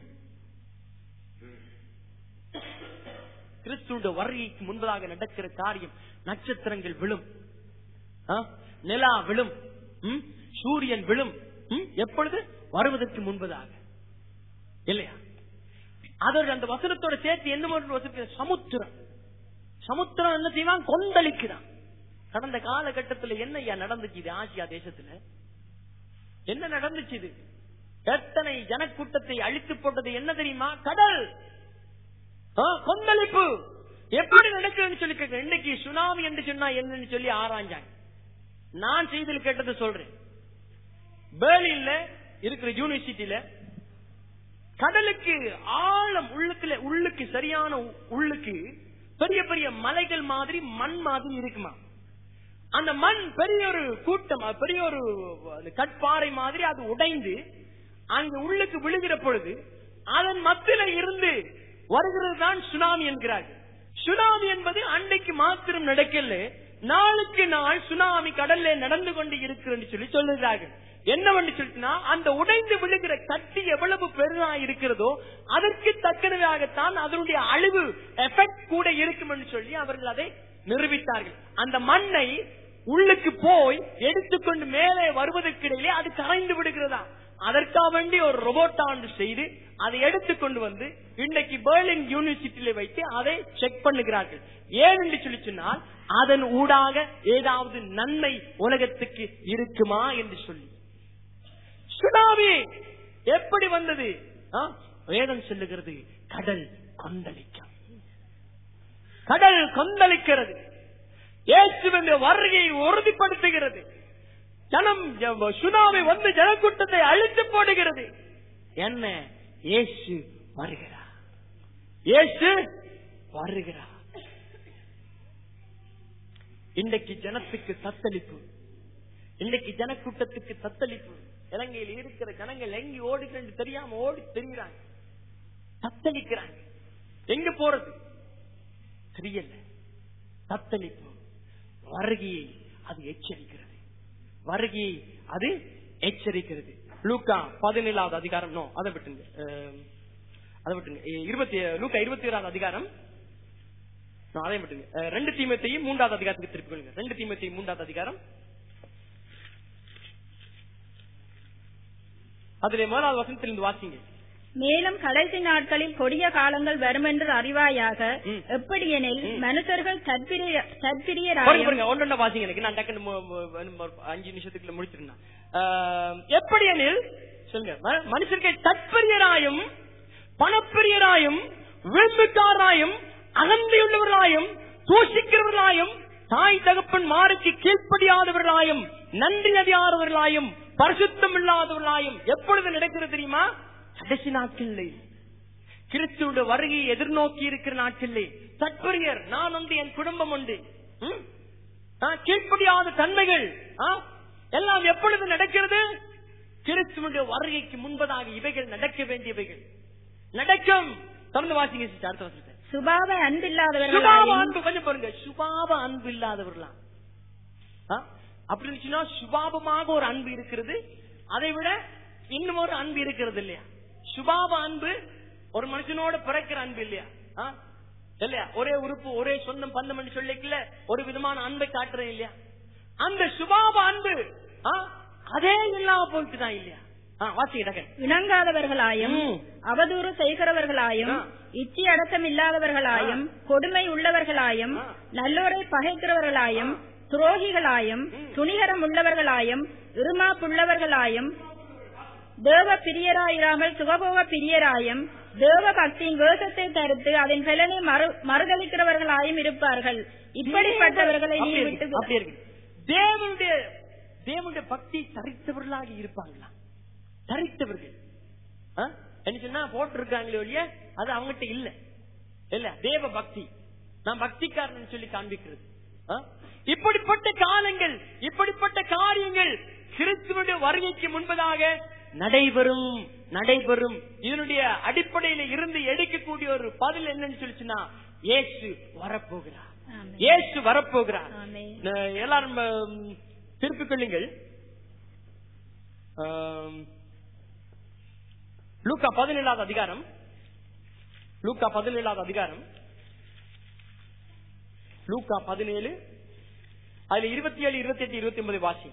கிறிஸ்துவோட வருகைக்கு முன்பதாக நடக்கிற காரியம் நட்சத்திரங்கள் விழும் ஆ? நிலா விழும் ம்? சூரியன் விழும் ம்? எப்பொழுது வருவதற்கு முன்பதாக இல்லையா அதோட அந்த வசனத்தோட சேர்த்து என்ன ஒரு வசனம் சமுத்திரம் சமுத்திரம் என்ன செய்வான் கொந்தளிக்குதான் கடந்த காலகட்டத்துல என்ன ஐயா நடந்துச்சு இது ஆசியா தேசத்துல என்ன நடந்துச்சு இது எத்தனை ஜனக்கூட்டத்தை அழித்து போட்டது என்ன தெரியுமா கடல் ஆ, கொந்தளிப்பு எப்படி நடக்குதுன்னு சொல்லி கேட்க இன்னைக்கு சுனாமி என்று சொன்னா என்னன்னு சொல்லி ஆராய்ஞ்சாங்க நான் செய்தியில் கேட்டதை சொல்றேன் பேர்லின்ல இருக்கிற யூனிவர்சிட்டியில கடலுக்கு ஆழம் உள்ளுக்குல உள்ளுக்கு சரியான உ- உள்ளுக்கு பெரிய பெரிய மலைகள் மாதிரி மண் மாதிரி இருக்குமா அந்த மண் பெரிய ஒரு கூட்டம் அஹ், பெரிய ஒரு அந்த கட்பாறை மாதிரி அது உடைந்து அங்க உள்ளுக்கு விழுகிற பொழுது அதன் மத்தியில இருந்து வருகிறது தான் சுனாமி என்கிறார்கள் சுனாமி என்பது அன்னைக்கு மாத்திரம் நடக்கல நாளுக்கு நாள் சுனாமி கடல்ல நடந்து கொண்டு இருக்கிறது சொல்லி சொல்லுகிறார்கள் என்னவென்று சொல்லிட்டுனா அந்த உடைந்து விழுகிற கட்டி எவ்வளவு பெருதா இருக்கிறதோ அதற்கு தக்கனதாகத்தான் அதனுடைய அழிவு எஃபெக்ட் கூட இருக்கும் என்று சொல்லி அவர்கள் அதை நிரூபித்தார்கள் அந்த மண்ணை உள்ளுக்கு போய் எடுத்துக்கொண்டு மேலே வருவதற்கிடையிலே அது கரைந்து விடுகிறதா அதற்காக வேண்டி ஒரு ரொபோட்டாண்டு செய்து அதை எடுத்துக்கொண்டு வந்து இன்றைக்கு பெர்லின் யூனிவர்சிட்டியில வைத்து அதை செக் பண்ணுகிறார்கள் ஏன் என்று சொல்லி சொன்னால் அதன் ஊடாக ஏதாவது நன்மை உலகத்துக்கு இருக்குமா என்று சொல்லி சுனாமி எப்படி வந்தது ஆ? வேதம் சொல்லுகிறது கடல் கொந்தளிக்கும் கடல் கொந்தளிக்கிறது இயேசுவின் வருகையை உறுதிப்படுத்துகிறது ஜனம் ஜ- சுனாமி வந்து ஜனக்கூட்டத்தை அழித்து போடுகிறது என்ன இயேசு வருகிறார் இயேசு வருகிறார் இன்றைக்கு ஜனத்துக்கு தத்தளிப்பு இன்னைக்கு ஜனக்கூட்டத்துக்கு தத்தளிப்பு இலங்கையில் இருக்கிற ஜனங்கள் எங்க ஓடுகிறது தெரியாம ஓடி தெரியுறாங்க தத்தளிக்கிறாங்க எங்க போறது தெரியல தத்தளிப்பு வருகையை அது எச்சரிக்கிறது வருகையை அது எச்சரிக்கிறது லூக்கா பதினேழாவது அதிகாரம் நோ அதை விட்டுங்க அஹ், அதை விட்டுங்க எ- இருபத்தி லூக்கா இருபத்தி ஏழாவது அதிகாரம் no, அதை விட்டுங்க அஹ், ரெண்டு தீமத்தையும் மூன்றாவது அதிகாரத்துக்கு திருப்பி கொள்ளுங்க ரெண்டு தீமத்தையும் மூன்றாவது அதிகாரம் அதிலே முதலாவது வசனத்திலிருந்து வாசிங்க மேலும் கடைசி நாட்களில் கொடிய காலங்கள் வரும் என்று அறிவாயாக ம். எப்படியெனில் ம். மனுஷர்கள் சற்பிரிய பாருங்க சற்பிரியராயும் பாருங்க ஒன்றொன்ன வாசிங்க எனக்கு நான் டக்குன்னு மு- மு- மு- ஒரு அஞ்சு நிமிஷத்துக்குள்ள முடிச்சிருந்தேன் ஆஹ், எப்படி எனில் சொல்லுங்க ம- மனுஷர்கள் தற்பரியராயும் பணப்பிரியராயும் விரும்புக்காராயும் அகந்தையுள்ளவர்களாயும் தூஷிக்கிறவர்களாயும் தாய் தகப்பன் மாருக்கு கீழ்ப்படியாதவர்களாயும் நன்றி அறியாதவர்களாயும் பரிசுத்தம் இல்லாதவர்களாயும் எப்பொழுது நடக்கிறது தெரியுமா கடைசி நாட்களில் கிறிஸ்துவோட வருகையை எதிர்நோக்கி இருக்கிற நாட்களிலே தற்பரியர் நான் உண்டு என் குடும்பம் உண்டு ம்? ஆ, கீழ்ப்படியாத தன்மைகள் ஆ, எல்லாம் எப்பொழுது நடக்கிறது கிறிஸ்துவனுடைய வருகைக்கு முன்பதாக இவைகள் நடக்க வேண்டியவைகள் நடக்கும் தொடர்ந்து வாசிங்க sister, அடுத்த வசனத்தை சுபாவ சுபாவ அன்பில்லாதவர்களாயும் அன்பு கொஞ்சம் பாருங்க சுபாவ அன்பு இல்லாதவர்களாம் ஆ? அப்படி இருந்துச்சுன்னா சுபாவமாக ஒரு அன்பு இருக்கிறது அதை விட இன்னும் ஒரு அன்பு இருக்கிறது இல்லையா சுபாவ அன்பு ஒரு மனுஷனோட பிறக்கிற அன்பு இல்லையா ஆ? இல்லையா ஒரே உறுப்பு ஒரே சொந்தம் பந்தம் என்று சொல்லிக்கல ஒரு விதமான அன்பை காட்டுறேன் இல்லையா அந்த சுபாவ அன்பு ஆ? அதே இல்லாம போயிட்டு தான் இல்லையா ஆ, வாசிங்க டக்கன் இணங்காதவர்களாயும் ம். அவதூறு செய்கிறவர்களாயும் ஆ. இச்சி அடக்கம் இல்லாதவர்களாயும் கொடுமை உள்ளவர்களாயும் ஆ. நல்லோரை பகைக்கிறவர்களாயும் துரோகிகளாயும் ம். துணிகரம் உள்ளவர்களாயும் இருமாப்புள்ளவர்களாயும் தேவ பிரியராயிராமல் சுகபோக பிரியராயும் தேவ பக்தியின் வேஷத்தை தடுத்து அதன் பலனை மறு- மறுதளிக்கிறவர்களாயும் இருப்பார்கள் இப்படிப்பட்டவர்களை நீ அப்படி விட்டு இருக்கு, அப்படி இருக்கு. தேவனுடைய தேவனுடைய பக்தி தரித்தவர்களாக இருப்பாங்களா தரித்தவர்கள் ஆ? என்ன சொன்னா போட்டு இருக்காங்களே ஒழிய அது அவங்ககிட்ட இல்ல இல்ல தேவ பக்தி நான் பக்திக்காரன் சொல்லி காண்பிக்கிறது ஆ? இப்படிப்பட்ட காலங்கள் இப்படிப்பட்ட காரியங்கள் கிறிஸ்துவனுடைய வருகைக்கு முன்பதாக நடைபெறும் நடைபெறும் இதனுடைய அடிப்படையில இருந்து எடுக்கக்கூடிய ஒரு பதில் என்னன்னு சொல்லிச்சுன்னா இயேசு வரப்போகிறார் ஆமென். இயேசு வரப்போகிறார் ஆமென். ந- எல்லாரும் ம், திருப்பிக் கொள்ளுங்கள் ஆம், லூக்கா பதினேழாவது அதிகாரம் லூக்கா பதினேழாவது அதிகாரம் லூக்கா பதினேழு அதுல இருபத்தி ஏழு இருபத்தி எட்டு இருபத்தி ஒன்பது வாசி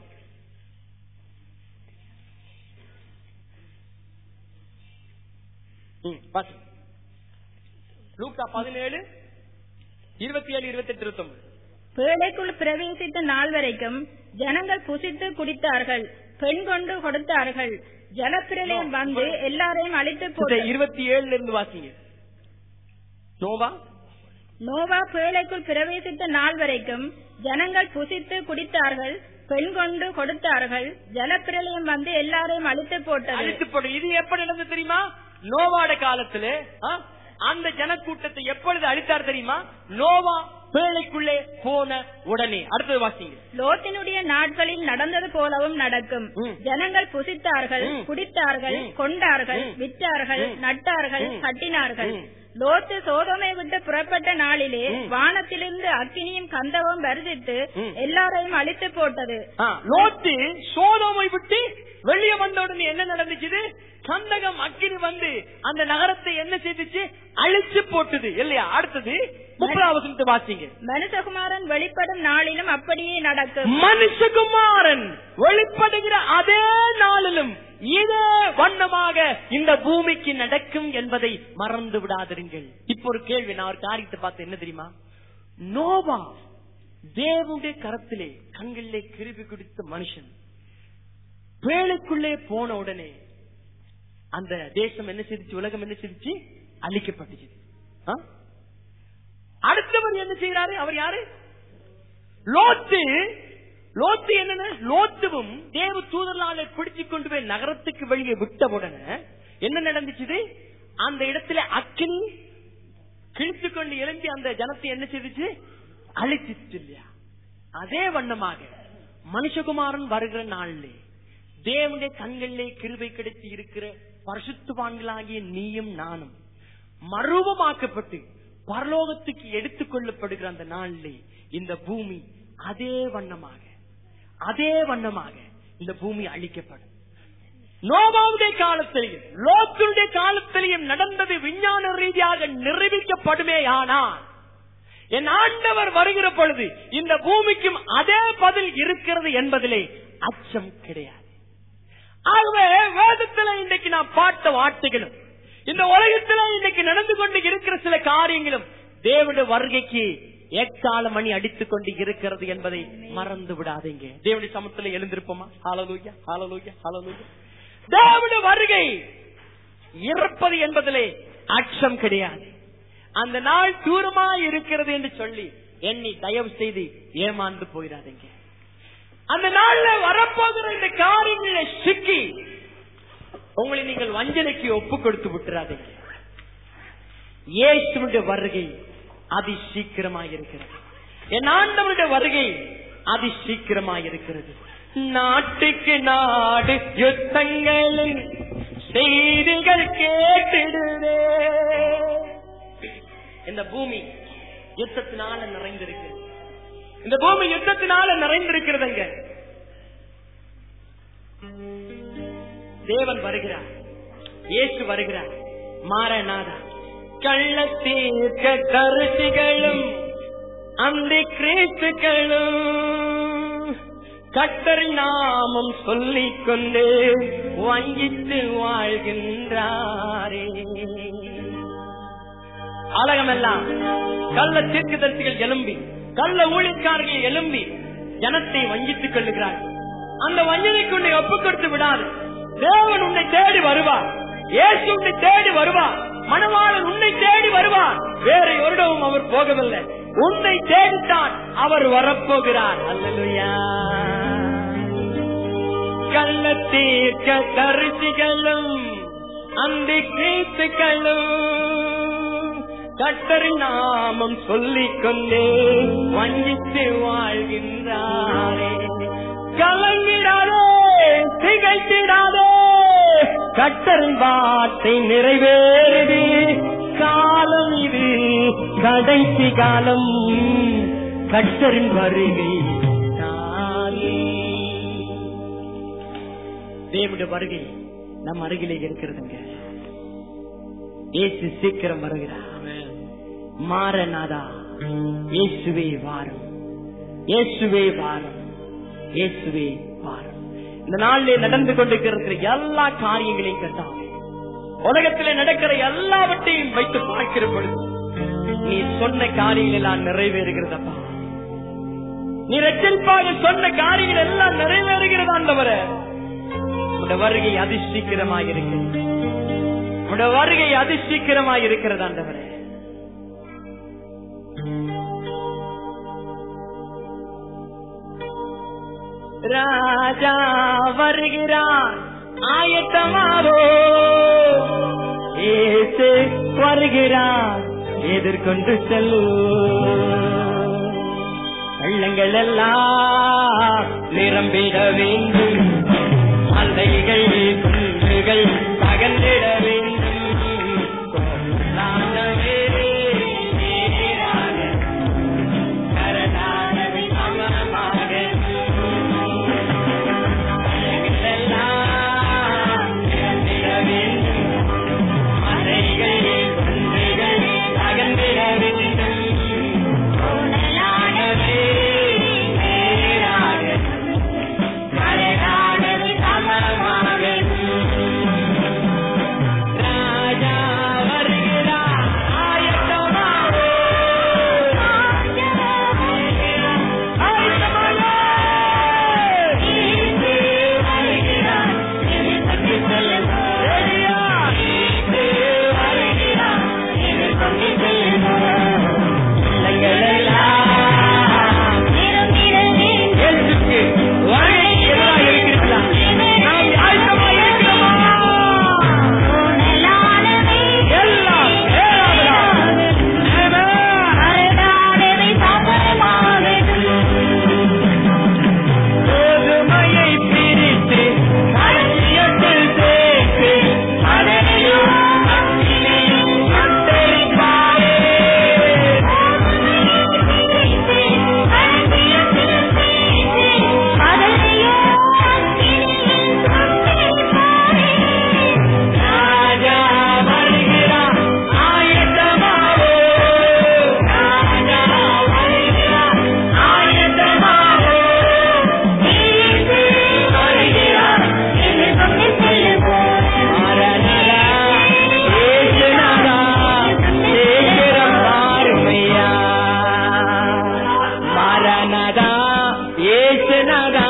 ம், வாசி லூக்கா பதினேழு இருபத்தி ஏழு இருபத்தி எட்டு இருபத்தி ஒன்பது பேழைக்குள் பிரவேசித்த நாள் வரைக்கும் ஜனங்கள் புசித்து குடித்தார்கள் பெண் கொண்டு கொடுத்தார்கள் ஜலப்பிரளயம் வந்து எல்லாரையும் அழித்து போட்டு இருபத்தி ஏழுல இருந்து வாசிங்க நோவா நோவா பேழைக்குள் பிரவேசித்த நாள் வரைக்கும் ஜனங்கள் புசித்து குடித்தார்கள் பெண் கொண்டு கொடுத்தார்கள் ஜலப்பிரளயம் வந்து எல்லாரையும் அழித்து போட்டது அழித்து போடு இது எப்ப நடந்தது தெரியுமா நோவாட காலத்துல ஆ, அந்த ஜனக்கூட்டத்தை எப்பொழுது அழித்தார் தெரியுமா நோவா பேழைக்குள்ளே போன உடனே அடுத்தது வாசிங்க லோத்தினுடைய நாட்களில் நடந்தது போலவும் நடக்கும் ம். ஜனங்கள் புசித்தார்கள் ம். குடித்தார்கள் ம். கொண்டார்கள் ம். விற்றார்கள் ம். நட்டார்கள் ம். கட்டினார்கள் ம். லோத்து சோதோமை விட்டு புறப்பட்ட நாளிலே ம். வானத்திலிருந்து அக்கினியும் கந்தவும் வருதித்து ம். எல்லாரையும் அழித்து போட்டது ஆ, லோத்து சோதோமை விட்டு வெளியே வந்த உடனே என்ன நடந்துச்சு கந்தகம் அக்கினி வந்து அந்த நகரத்தை என்ன செய்துச்சு அழிச்சு போட்டுது இல்லையா அடுத்தது முப்பதாவது வசனத்தை வாசிங்க மனுஷகுமாரன் வெளிப்படும் நாளிலும் அப்படியே நடக்கும் மனுஷகுமாரன் வெளிப்படுகிற அதே நாளிலும் இதே வண்ணமாக இந்த பூமிக்கு நடக்கும் என்பதை மறந்து விடாதிருங்கள் இப்ப ஒரு கேள்வி நான் ஒரு காரியத்தை பார்த்து என்ன தெரியுமா நோவா தேவனுடைய கரத்திலே கண்களிலே கிருபி குடித்த மனுஷன் வேலைக்குள்ளே போன உடனே அந்த தேசம் என்ன செய்துச்சு உலகம் என்ன செய்துச்சு அழிக்கப்பட்டுச்சு ஆ? அடுத்தவர் என்ன செய்யறாரு அவர் யாரு லோத்து லோத்து என்னன்னா லோத்துவும் தேவ தூதர்களால பிடிச்சு கொண்டு போய் நகரத்துக்கு வெளியே விட்ட உடனே என்ன நடந்துச்சு அந்த இடத்துல அக்கினி கிழித்து கொண்டு எழும்பி அந்த ஜனத்தை என்ன செய்துச்சு அழிச்சிச்சு இல்லையா அதே வண்ணமாக மனுஷகுமாரன் வருகிற நாளிலே தேவனுடைய கண்களிலே கிருபை கிடைத்து இருக்கிற பரிசுத்தவான்களாகிய நீயும் நானும் மறுவமாக்கப்பட்டு பரலோகத்துக்கு எடுத்துக் கொள்ளப்படுகிற அந்த நாளிலே இந்த பூமி அதே வண்ணமாக அதே வண்ணமாக இந்த பூமி அழிக்கப்படும் நோபாவுடைய காலத்திலையும் லோத்துடைய காலத்திலையும் நடந்தது விஞ்ஞான ரீதியாக நிரூபிக்கப்படுமே ஆனால் என் ஆண்டவர் வருகிற பொழுது இந்த பூமிக்கும் அதே பதில் இருக்கிறது என்பதிலே அச்சம் கிடையாது ஆகவே வேதத்துல இன்றைக்கு நான் பார்த்த வார்த்தைகளும் இந்த உலகத்துல இன்றைக்கு நடந்து கொண்டு இருக்கிற சில காரியங்களும் தேவனுடைய வருகைக்கு எக்கால மணி அடித்துக் கொண்டு இருக்கிறது என்பதை மறந்து விடாதீங்க தேவனுடைய சமத்துல எழுந்திருப்போமா ஹாலலூயா ஹாலலூயா ஹாலலூயா தேவனுடைய வருகை இறப்பது என்பதிலே அச்சம் கிடையாது அந்த நாள் தூரமா இருக்கிறது என்று சொல்லி எண்ணி தயவு செய்து ஏமாந்து போயிடாதீங்க அந்த நாள்ல வரப்போகிற இந்த காரியங்களை சிக்கி உங்களை நீங்கள் வஞ்சனைக்கு ஒப்பு கொடுத்து விட்டுறாதீங்க இயேசுடைய வருகை அதி சீக்கிரமாக இருக்கிறது என் ஆண்டவருடைய வருகை அதி சீக்கிரமாக இருக்கிறது நாட்டுக்கு நாடு யுத்தங்களின் செய்திகள் கேட்டிடுவே இந்த பூமி யுத்தத்தினால நிறைந்திருக்கிறது இந்த பூமி யுத்தத்தினால நிறைந்திருக்கிறதுங்க தேவன் வருகிறார் இயேசு வருகிறார் மாறநாதா கள்ளத்தீர்க்க கருத்துகளும் அந்த கிரேத்துகளும் கட்டரி நாமம் சொல்லிக் கொண்டு வங்கித்து வாழ்கின்றாரே அழகமெல்லாம் கள்ள தீர்க்கதரிசிகள் எழும்பி கள்ள ஊழியக்காரர்கள் எழும்பி ஜனத்தை வஞ்சித்துக் கொள்ளுகிறார்கள் அந்த வஞ்சனைக்கு உன்னை ஒப்புக் கொடுத்து விடாது தேவன் உன்னை தேடி வருவார் இயேசு உன்னை தேடி வருவார் மணவாளன் உன்னை தேடி வருவார் வேற ஒருடவும் அவர் போகவில்லை உன்னை தேடித்தான் அவர் வரப்போகிறார் அல்லலுயா கள்ள தீர்க்க தரிசிகளும் அந்த கேத்துக்களும் கட்டரி நாமம் சொல்லிக் கொண்டே வஞ்சித்து வாழ்கின்றாரே கலங்கிடாதே திகைத்திடாதே கட்டரின் வார்த்தை நிறைவேறுது காலம் இது கடைசி காலம் கட்டரின் வருகை நாளே. தேவனுடைய வருகை நம் அருகிலே இருக்கிறதுங்க இயேசு சீக்கிரம் வருகிறார் மாறநாதா இயேசுவே வாரும் இயேசுவே வாரும் இயேசுவே வாரும் இந்த நாளிலே நடந்து கொண்டிருக்கிற எல்லா காரியங்களையும் கேட்டாங்க உலகத்திலே நடக்கிற எல்லாவற்றையும் வைத்து பார்க்கிற பொழுது நீ சொன்ன காரியங்கள் எல்லாம் நிறைவேறுகிறதப்பா நீ ரச்சரிப்பாக சொன்ன காரியங்கள் எல்லாம் நிறைவேறுகிறது ஆண்டவர உடைய வருகை அதிசீக்கிரமாக இருக்கிறது உடைய வருகை அதிசீக்கிரமாக இருக்கிறது ஆண்டவரே ராஜா வருகிறார் ஆயத்தமாவோ ஏசு வருகிறார் எதிர்கொண்டு செல்லு வெள்ளங்கள் எல்லாம் நிரம்பிட வேண்டும் அலைகள் குன்றுகள் தகர்ந்திட வேண்டும் கொண்டாடவே ஏசுநாதா